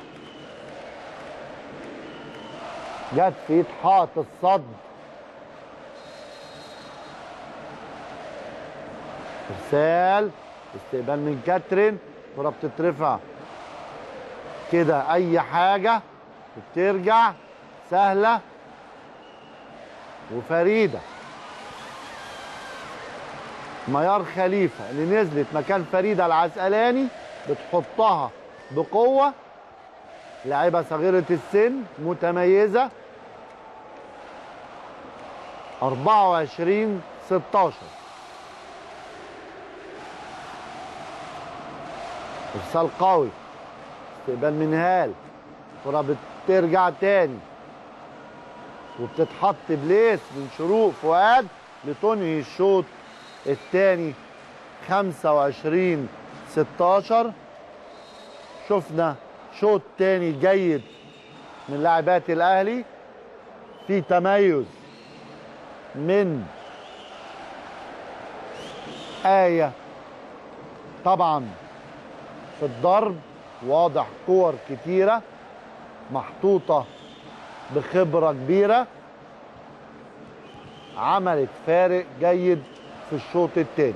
جت في ايد حائط الصد ارسال استقبال من كاترين كرة بتترفع كده اي حاجة بترجع سهلة وفريدة ميار خليفة اللي نزلت مكان فريدة العسقلاني بتحطها بقوة لاعبة صغيرة السن متميزة 24 16 ارسال قوي استقبال من هال كرة بترجع تاني وبتتحط بليس من شروق فؤاد لتنهي الشوط الثاني 25 16 شفنا شوط تاني جيد من لاعبات الاهلي في تميز من آية طبعا في الضرب واضح كور كتيرة محطوطة بخبرة كبيرة عملت فارق جيد في الشوط الثاني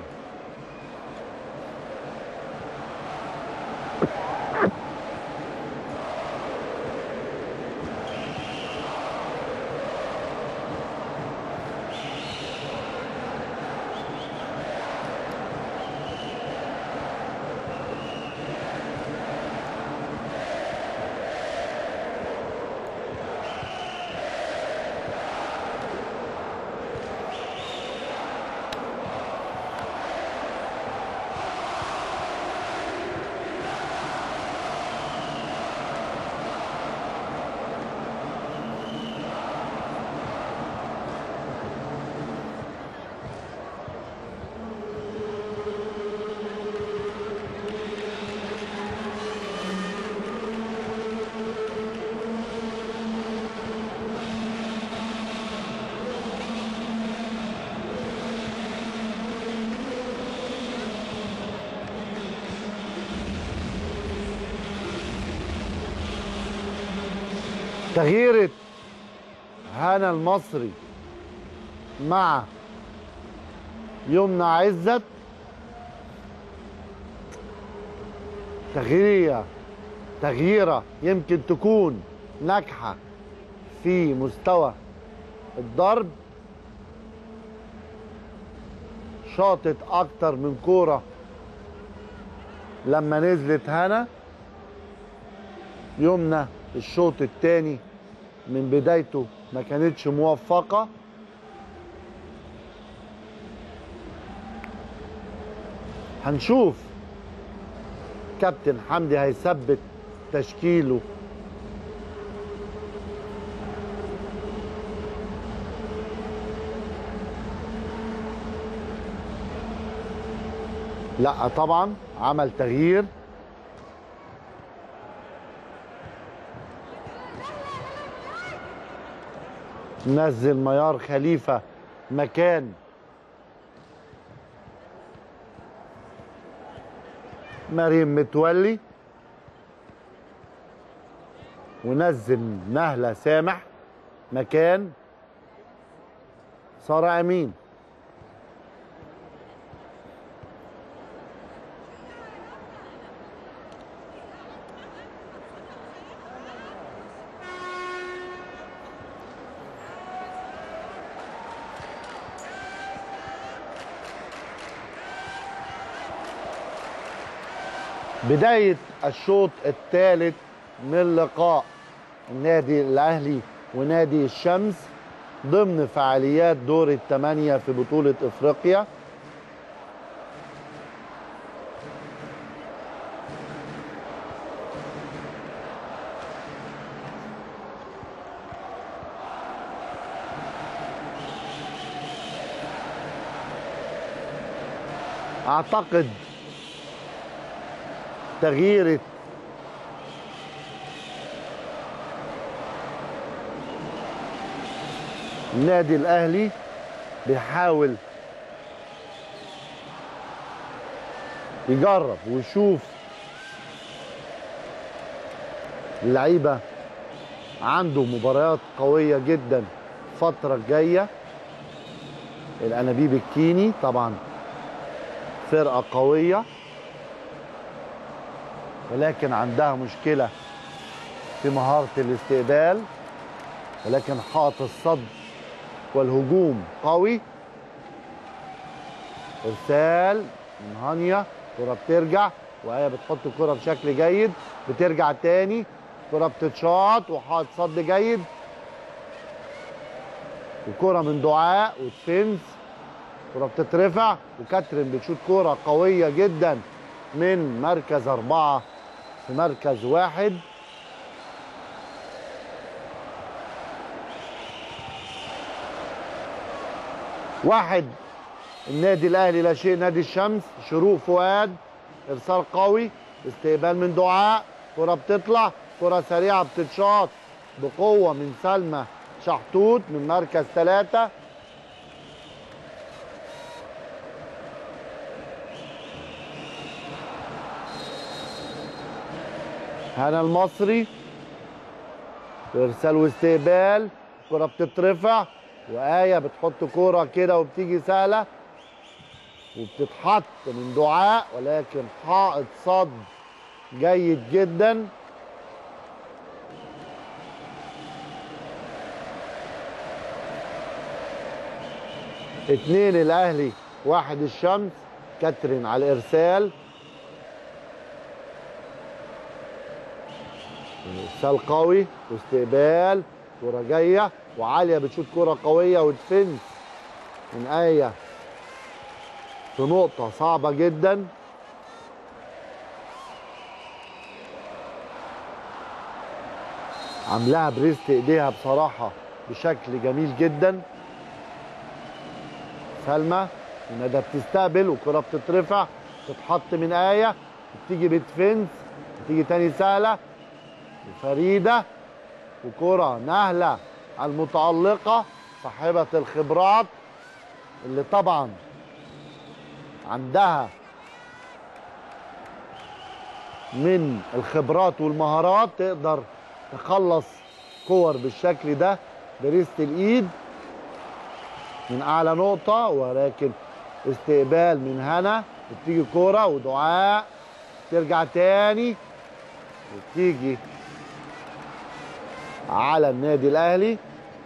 تغييرة هنا المصري مع يمنى عزت تغييرة تغييرة يمكن تكون ناجحة في مستوى الضرب شاطت أكتر من كورة لما نزلت هنا يمنى الشوط الثاني من بدايته ما كانتش موفقة هنشوف كابتن حمدي هيثبت تشكيله لا طبعا عمل تغيير نزل ميار خليفة مكان مريم متولي ونزل نهلة سامح مكان سارة أمين بداية الشوط الثالث من لقاء النادي الأهلي ونادي الشمس ضمن فعاليات دور الثمانية في بطولة إفريقيا أعتقد تغيير النادي الاهلي بيحاول يجرب ويشوف اللعيبه عنده مباريات قويه جدا الفتره الجايه الانابيب الكيني طبعا فرقه قويه ولكن عندها مشكله في مهاره الاستقبال ولكن حائط الصد والهجوم قوي ارسال من هانيا كره بترجع وهي بتحط الكره بشكل جيد بترجع تاني كره بتتشاط وحائط صد جيد وكره من دعاء وتفنس كره بتترفع وكاترين بتشوط كره قويه جدا من مركز اربعه في مركز واحد واحد النادي الاهلي لا شيء نادي الشمس شروق فؤاد ارسال قوي استقبال من دعاء كره بتطلع كره سريعه بتتشاط بقوه من سلمى شحتوت من مركز ثلاثه هنا المصري ارسال واستقبال كرة بتترفع وآية بتحط كرة كده وبتيجي سهلة وبتتحط من دعاء ولكن حائط صد جيد جدا اتنين الاهلي واحد الشمس كاترين على الارسال ارسال قوي واستقبال كرة جاية وعالية بتشوط كرة قوية وتفنس من آية في نقطة صعبة جدا عاملاها بريست ايديها بصراحة بشكل جميل جدا سلمى ندى بتستقبل والكرة بتترفع تتحط من آية بتيجي بتفنس بتيجي تاني سهلة وفريدة وكرة نهلة المتألقة صاحبة الخبرات اللي طبعا عندها من الخبرات والمهارات تقدر تخلص كور بالشكل ده بريست الايد من اعلى نقطة ولكن استقبال من هنا بتيجي كرة ودعاء ترجع تاني وتيجي على النادي الاهلي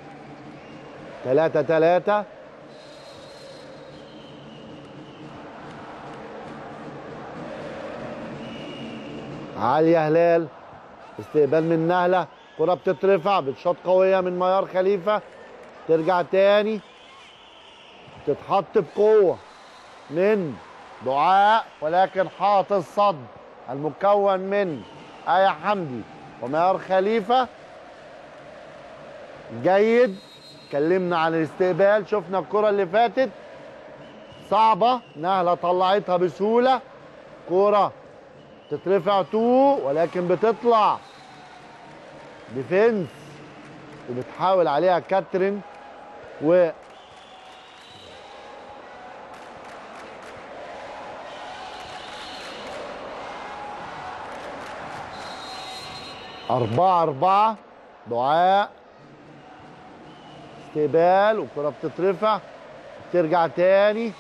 3 3 عالية هلال استقبال من نهلة كرة بتترفع بتشاط قوية من ميار خليفة ترجع تاني تتحط بقوة من دعاء ولكن حاط الصد المكون من آية حمدي وميار خليفة جيد اتكلمنا عن الاستقبال شفنا الكرة اللي فاتت صعبة نهلة طلعتها بسهولة كرة تترفع تو ولكن بتطلع ديفنس وبتحاول عليها كاترين و أربعة أربعة دعاء استقبال والكرة بتترفع بترجع تاني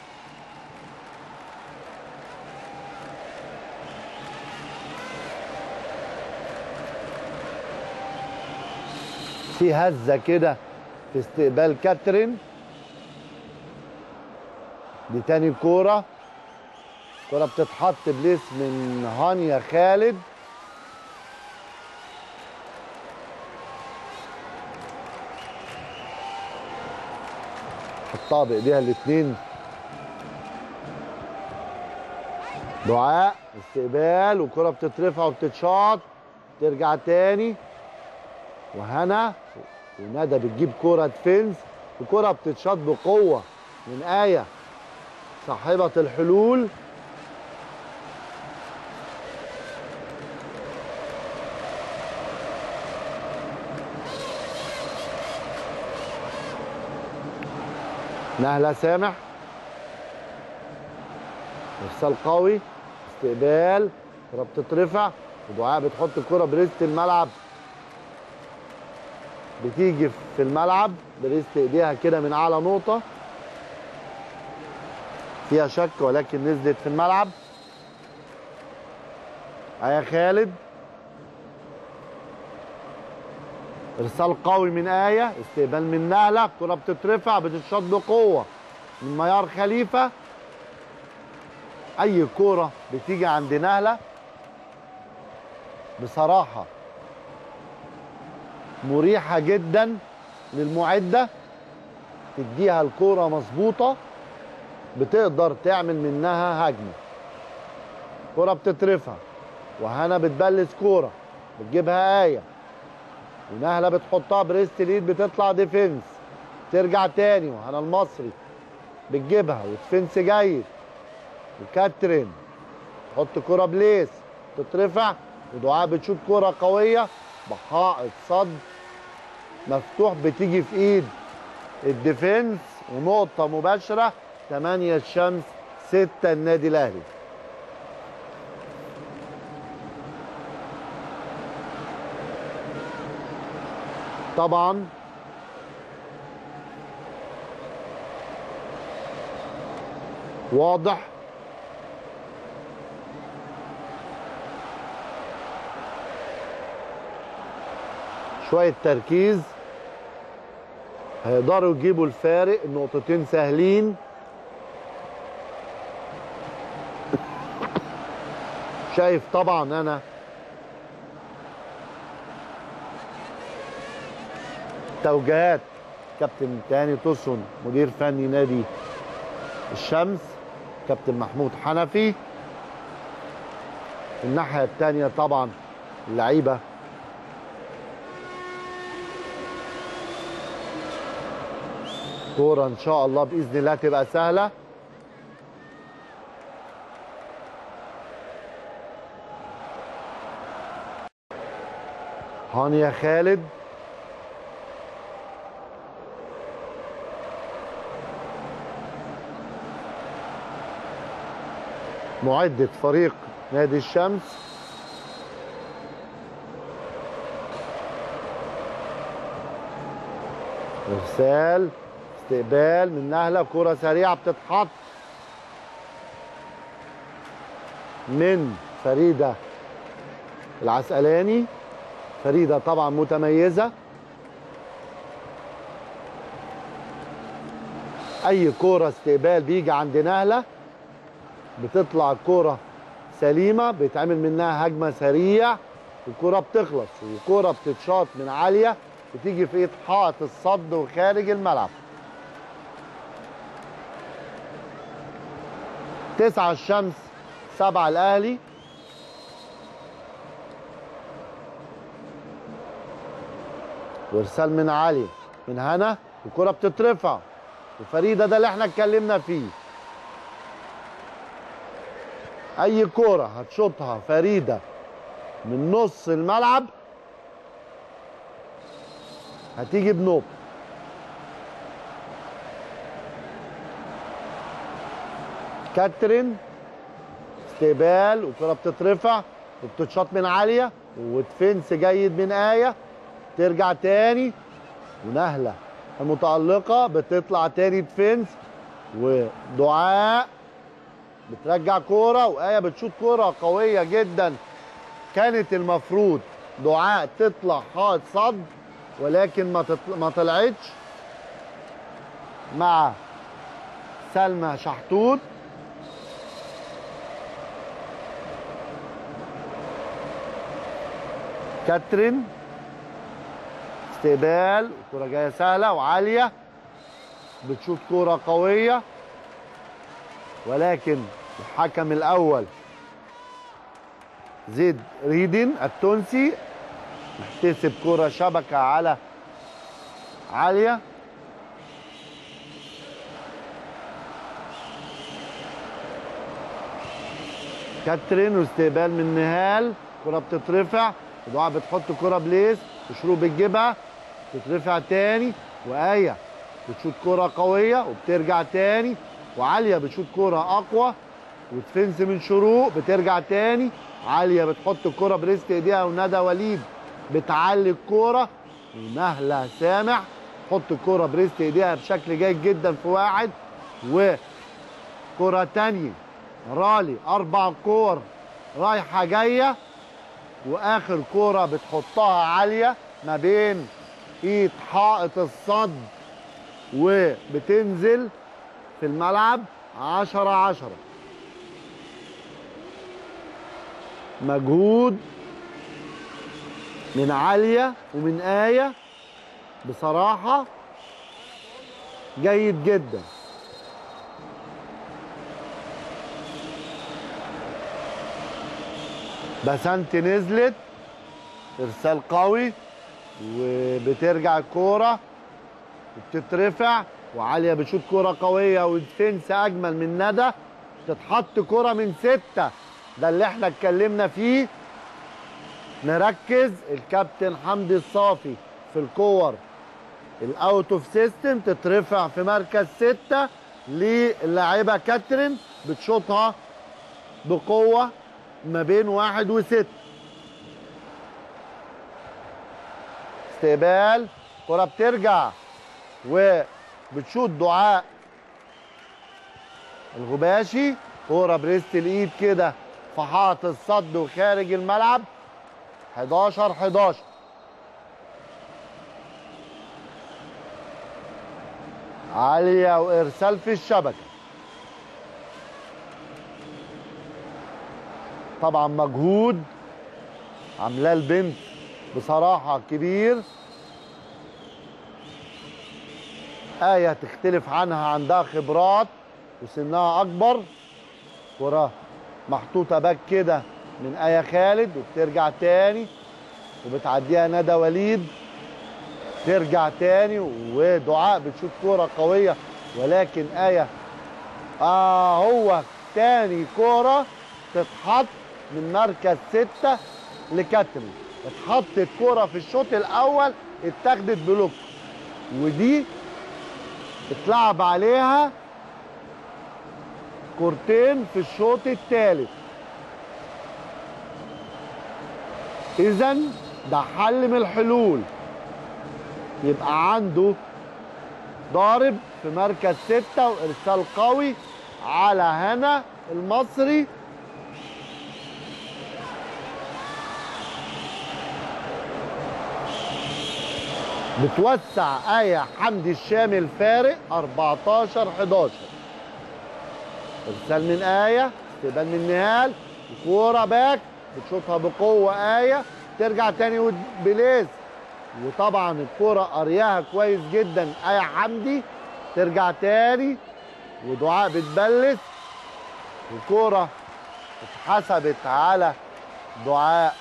في هزة كده في استقبال كاترين دي تاني كورة كرة بتتحط بليس من هانيا خالد حطها بايديها الاثنين دعاء استقبال وكرة بتترفع وبتتشاط ترجع تاني وهنا وندى بتجيب كرة ديفنس وكرة بتتشاط بقوة من آية صاحبة الحلول نهله سامح ارسال قوي استقبال كره بتترفع ودعاء بتحط الكره بريست الملعب بتيجي في الملعب بريست ايديها كده من اعلى نقطه فيها شك ولكن نزلت في الملعب ايا خالد ارسال قوي من ايه استقبال من نهله الكره بتترفع بتتشاط بقوه من ميار خليفه اي كوره بتيجي عند نهله بصراحه مريحه جدا للمعده تديها الكوره مظبوطه بتقدر تعمل منها هجمه كرة بتترفع وهنا بتبلس كوره بتجيبها ايه ونهله بتحطها بريست ليد بتطلع ديفنس ترجع تاني وهنا المصري بتجيبها وديفنس جيد وكاترين تحط كرة بليس تترفع ودعاء بتشوط كرة قوية بحائط صد مفتوح بتيجي في ايد الديفنس ونقطة مباشرة 8 الشمس 6 النادي الاهلي طبعا واضح شوية تركيز هيقدروا يجيبوا الفارق النقطتين سهلين شايف طبعا انا توجيهات كابتن تاني توسن مدير فني نادي الشمس كابتن محمود حنفي الناحية التانية طبعا اللعيبة كورة ان شاء الله بإذن الله تبقى سهلة هانيا خالد معدة فريق نادي الشمس ارسال استقبال من نهله كرة سريعة بتتحط من فريدة العسقلاني فريدة طبعا متميزة أي كرة استقبال بيجي عند نهلة بتطلع الكرة سليمة بيتعمل منها هجمة سريع الكرة بتخلص والكرة بتتشاط من عالية بتيجي في ايد حائط الصد وخارج الملعب تسعة الشمس سبعة الأهلي وارسال من علي من هنا الكرة بتترفع وفريدة ده اللي احنا اتكلمنا فيه اي كرة هتشوطها فريدة من نص الملعب هتيجي بنوب كاترين استقبال والكرة بتترفع وبتتشاط من عالية ودفنس جيد من آية ترجع تاني ونهلة المتألقة بتطلع تاني دفنس ودعاء بترجع كورة وآية بتشوط كورة قوية جدا كانت المفروض دعاء تطلع حائط صد ولكن ما تطل... ما طلعتش مع سلمى شحتوت كاترين استقبال كرة جاية سهلة وعالية بتشوط كرة قوية ولكن الحكم الأول زيد ريدين التونسي محتسب كرة شبكة على عالية كاترين واستقبال من نهال كرة بتترفع ودعاء بتحط كرة بليس وشروق بتجيبها تترفع تاني وآية بتشوط كرة قوية وبترجع تاني وعالية بتشوط كرة أقوى وتفنس من شروق بترجع تاني عالية بتحط الكرة بريست ايديها وندى وليد بتعلي الكرة ونهلة سامع تحط الكرة بريست ايديها بشكل جيد جدا في واحد وكرة تانية رالي أربع كور رايحة جاية وآخر كرة بتحطها عالية ما بين ايد حائط الصد وبتنزل في الملعب عشرة عشرة مجهود من عالية ومن آية بصراحة جيد جدا بسنت نزلت ارسال قوي وبترجع الكوره وبتترفع وعاليه بتشوط كوره قويه وديفنس اجمل من ندى تتحط كوره من سته ده اللي احنا اتكلمنا فيه نركز الكابتن حمدي الصافي في الكور الاوت اوف سيستم تترفع في مركز سته للاعيبه كاترين بتشوطها بقوه ما بين واحد وست استقبال كرة بترجع وبتشوط دعاء الغباشي كرة بريست الايد كده في حائط الصد وخارج الملعب 11 11 عالية وارسال في الشبكة طبعا مجهود عاملاه البنت بصراحة كبير آية تختلف عنها عندها خبرات وسنها أكبر كرة محطوطة باك كده من آية خالد وبترجع تاني وبتعديها ندى وليد ترجع تاني ودعاء بتشوط كرة قوية ولكن آية آه هو تاني كرة تتحط من مركز ستة لكاترين اتحطت كرة في الشوط الأول اتاخدت بلوك ودي اتلعب عليها كورتين في الشوط الثالث إذا ده حل من الحلول يبقى عنده ضارب في مركز ستة وإرسال قوي على هنا المصري بتوسع آية حمدي الشامي الفارق 14 11 ارسال من آية استقبال من نهال كورة باك بتشوطها بقوة آية ترجع تاني بليز وطبعا الكورة قرياها كويس جدا آية حمدي ترجع تاني ودعاء بتبلس الكورة اتحسبت على دعاء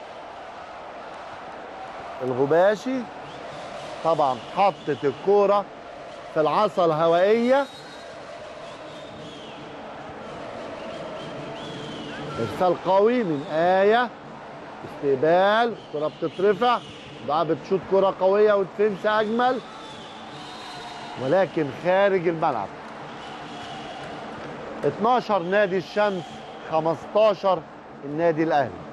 الغباشي طبعا حطت الكوره في العصا الهوائيه ارسال قوي من ايه استقبال الكره بتترفع بقى بتشوط كره قويه وتفنس اجمل ولكن خارج الملعب 12 نادي الشمس 15 النادي الاهلي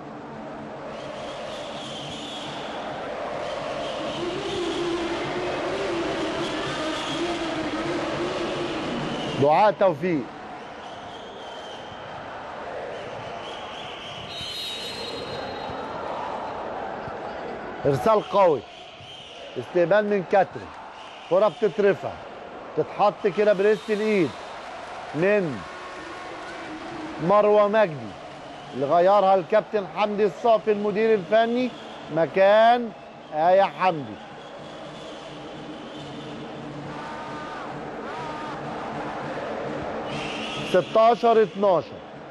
دعاء توفيق ارسال قوي استقبال من كاترين كرة بتترفع تتحط كده بريست الايد من مروه مجدي اللي غيرها الكابتن حمدي الصافي المدير الفني مكان آية حمدي 16 12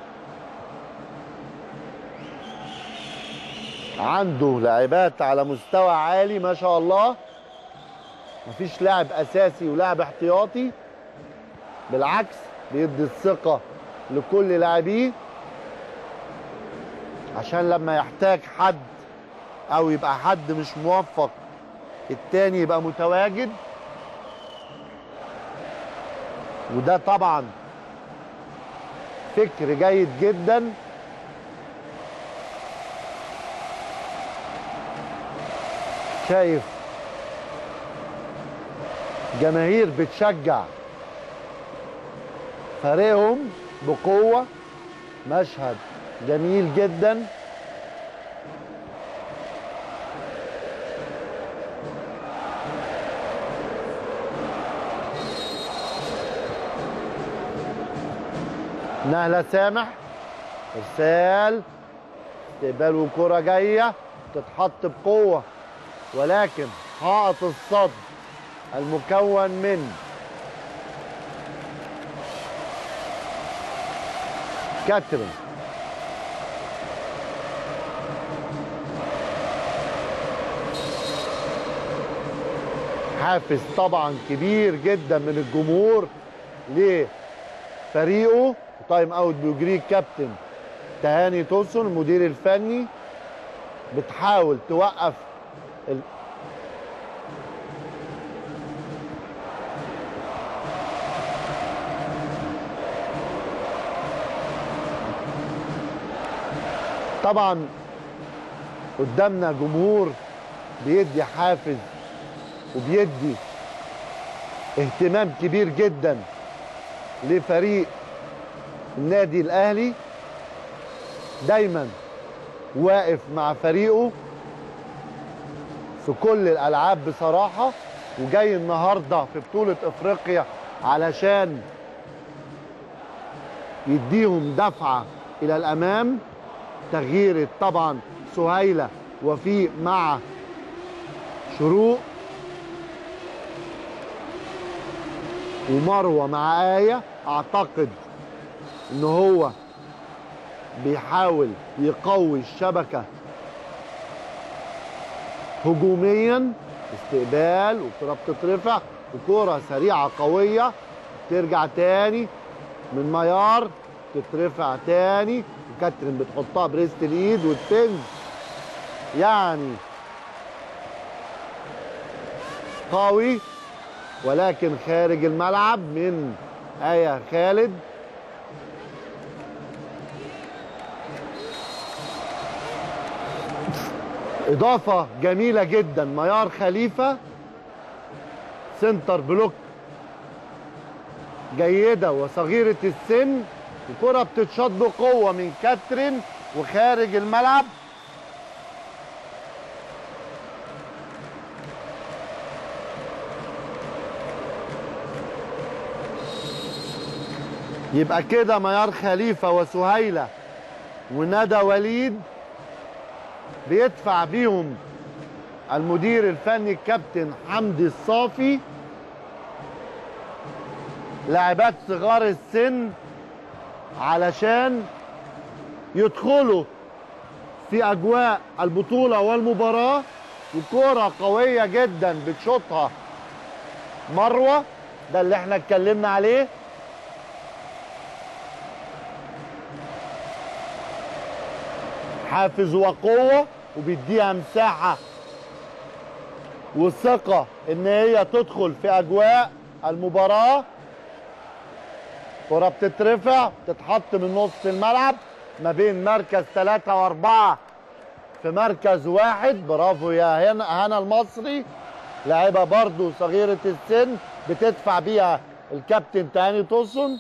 عنده لاعبات على مستوى عالي ما شاء الله مفيش لاعب اساسي ولاعب احتياطي بالعكس بيدي الثقه لكل لاعبيه عشان لما يحتاج حد او يبقى حد مش موفق التاني يبقى متواجد وده طبعا فكر جيد جدا شايف جماهير بتشجع فريقهم بقوة مشهد جميل جدا نهلة سامح ارسال استقبال وكرة جاية تتحط بقوة ولكن حائط الصد المكون من كاترين حافز طبعا كبير جدا من الجمهور لفريقه تايم اوت بيجريه الكابتن تهاني توسن المدير الفني بتحاول توقف ال... طبعا قدامنا جمهور بيدي حافز وبيدي اهتمام كبير جدا لفريق النادي الاهلي دايما واقف مع فريقه في كل الالعاب بصراحه وجاي النهارده في بطوله افريقيا علشان يديهم دفعه الى الامام تغيير طبعا سهيله وفيق مع شروق ومروه مع ايه اعتقد ان هو بيحاول يقوي الشبكه هجوميا استقبال وكره بتترفع وكره سريعه قويه ترجع تاني من ميار تترفع تاني وكاترين بتحطها بريست الايد والتنز يعني قوي ولكن خارج الملعب من آية خالد إضافة جميلة جدا ميار خليفة سنتر بلوك جيدة وصغيرة السن الكرة بتتشاط بقوة من كاترين وخارج الملعب يبقى كده ميار خليفة وسهيلة وندى وليد بيدفع بيهم المدير الفني الكابتن حمدي الصافي لاعبات صغار السن علشان يدخلوا في اجواء البطوله والمباراه وكوره قويه جدا بتشوطها مروه ده اللي احنا اتكلمنا عليه حافز وقوه وبيديها مساحه والثقه ان هي تدخل في اجواء المباراه كرة بتترفع تتحط من نص الملعب ما بين مركز ثلاثة وأربعة في مركز واحد برافو يا هنا هنا المصري لاعبة برضو صغيرة السن بتدفع بيها الكابتن تاني توسن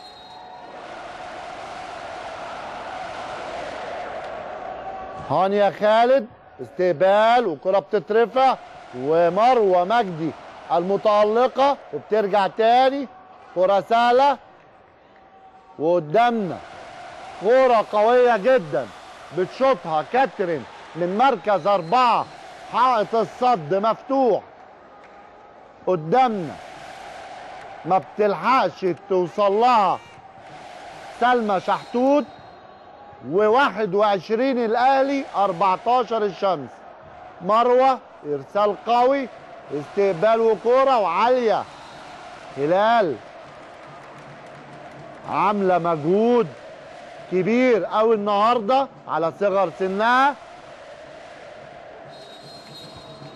هانيا خالد استقبال وكرة بتترفع ومروة مجدي المتألقة وبترجع تاني كرة سهلة وقدامنا كرة قوية جدا بتشوطها كاترين من مركز أربعة حائط الصد مفتوح قدامنا ما بتلحقش توصل لها سلمى شحتوت و21 الاهلي 14 الشمس مروه ارسال قوي استقبال وكوره وعاليه هلال عامله مجهود كبير قوي النهارده على صغر سنها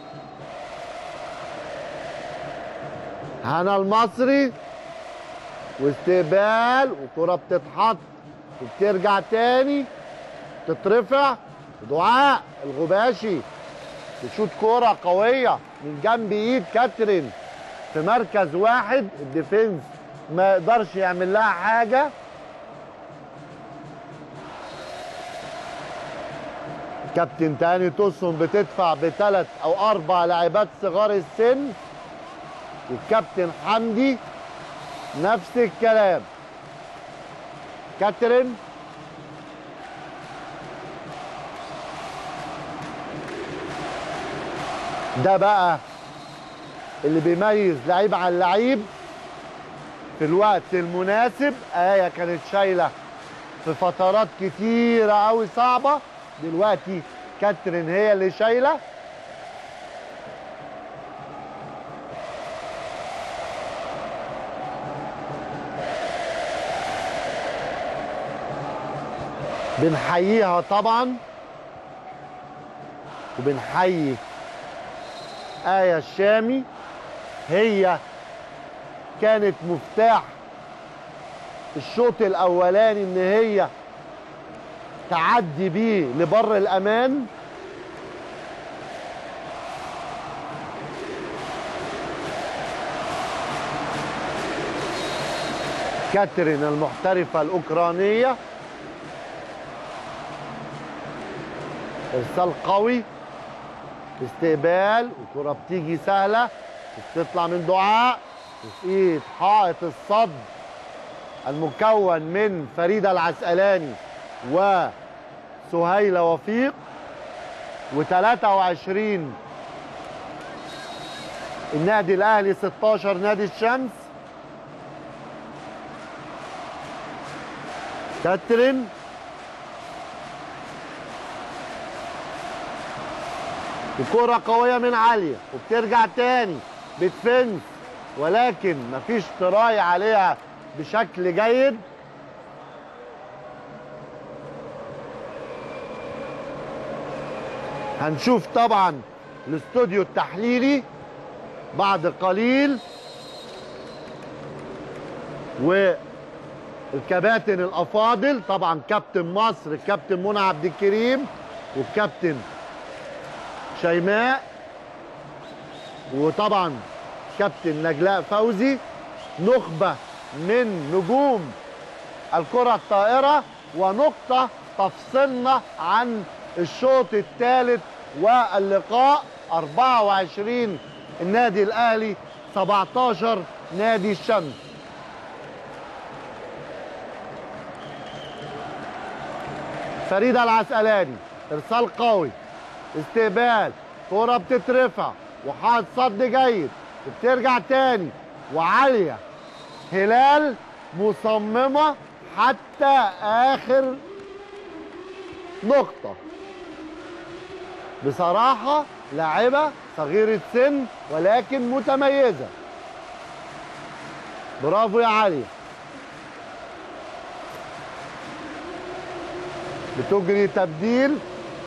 هنا المصري واستقبال وكرة بتتحط وبترجع تاني تترفع دعاء الغباشي بتشوط كرة قوية من جنب ايد كاترين في مركز واحد الديفنس ما يقدرش يعمل لها حاجة كابتن تاني توسون بتدفع بثلاث او اربع لاعبات صغار السن والكابتن حمدي نفس الكلام كاترين ده بقى اللي بيميز لعيب عن لعيب في الوقت المناسب آية كانت شايلة في فترات كتيرة أوي صعبة دلوقتي كاترين هي اللي شايلة بنحييها طبعا وبنحيي آية الشامي هي كانت مفتاح الشوط الأولاني إن هي تعدي بيه لبر الأمان كاترين المحترفة الأوكرانية إرسال قوي استقبال وكرة بتيجي سهلة بتطلع من دعاء وفي ايد حائط الصد المكون من فريدة العسقلاني وسهيلة وفيق و23 النادي الاهلي 16 نادي الشمس كاترين وكرة قوية من عالية وبترجع تاني بتفنس ولكن مفيش تراي عليها بشكل جيد هنشوف طبعا الاستوديو التحليلي بعد قليل والكباتن الافاضل طبعا كابتن مصر الكابتن منى عبد الكريم والكابتن شيماء وطبعا كابتن نجلاء فوزي نخبة من نجوم الكرة الطائرة ونقطة تفصلنا عن الشوط الثالث واللقاء 24 النادي الأهلي 17 نادي الشمس فريدة العسقلاني ارسال قوي استقبال كرة بتترفع وحاط صد جيد وبترجع تاني وعالية هلال مصممة حتى آخر نقطة بصراحة لاعبة صغيرة سن ولكن متميزة برافو يا علي بتجري تبديل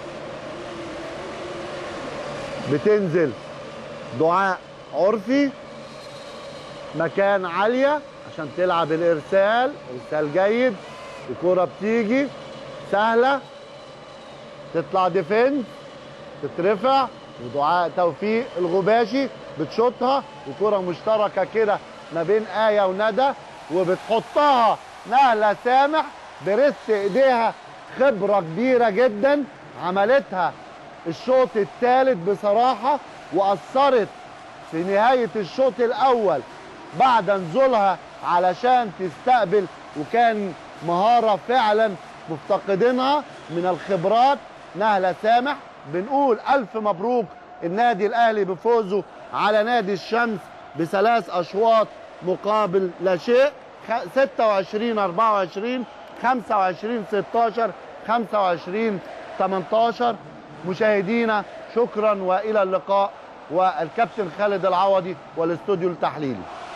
بتنزل دعاء عرفي مكان عالية عشان تلعب الإرسال إرسال جيد الكرة بتيجي سهلة تطلع ديفنس تترفع ودعاء توفيق الغباشي بتشوطها وكرة مشتركة كده ما بين آية وندى وبتحطها نهلة سامح برست ايديها خبرة كبيرة جدا عملتها الشوط الثالث بصراحة وأثرت في نهاية الشوط الأول بعد نزولها علشان تستقبل وكان مهارة فعلا مفتقدينها من الخبرات نهلة سامح بنقول ألف مبروك النادي الأهلي بفوزه على نادي الشمس بثلاث أشواط مقابل لا شيء 26 24 25 16 25 18 مشاهدينا شكرا والى اللقاء والكابتن خالد العوضي والاستوديو التحليلي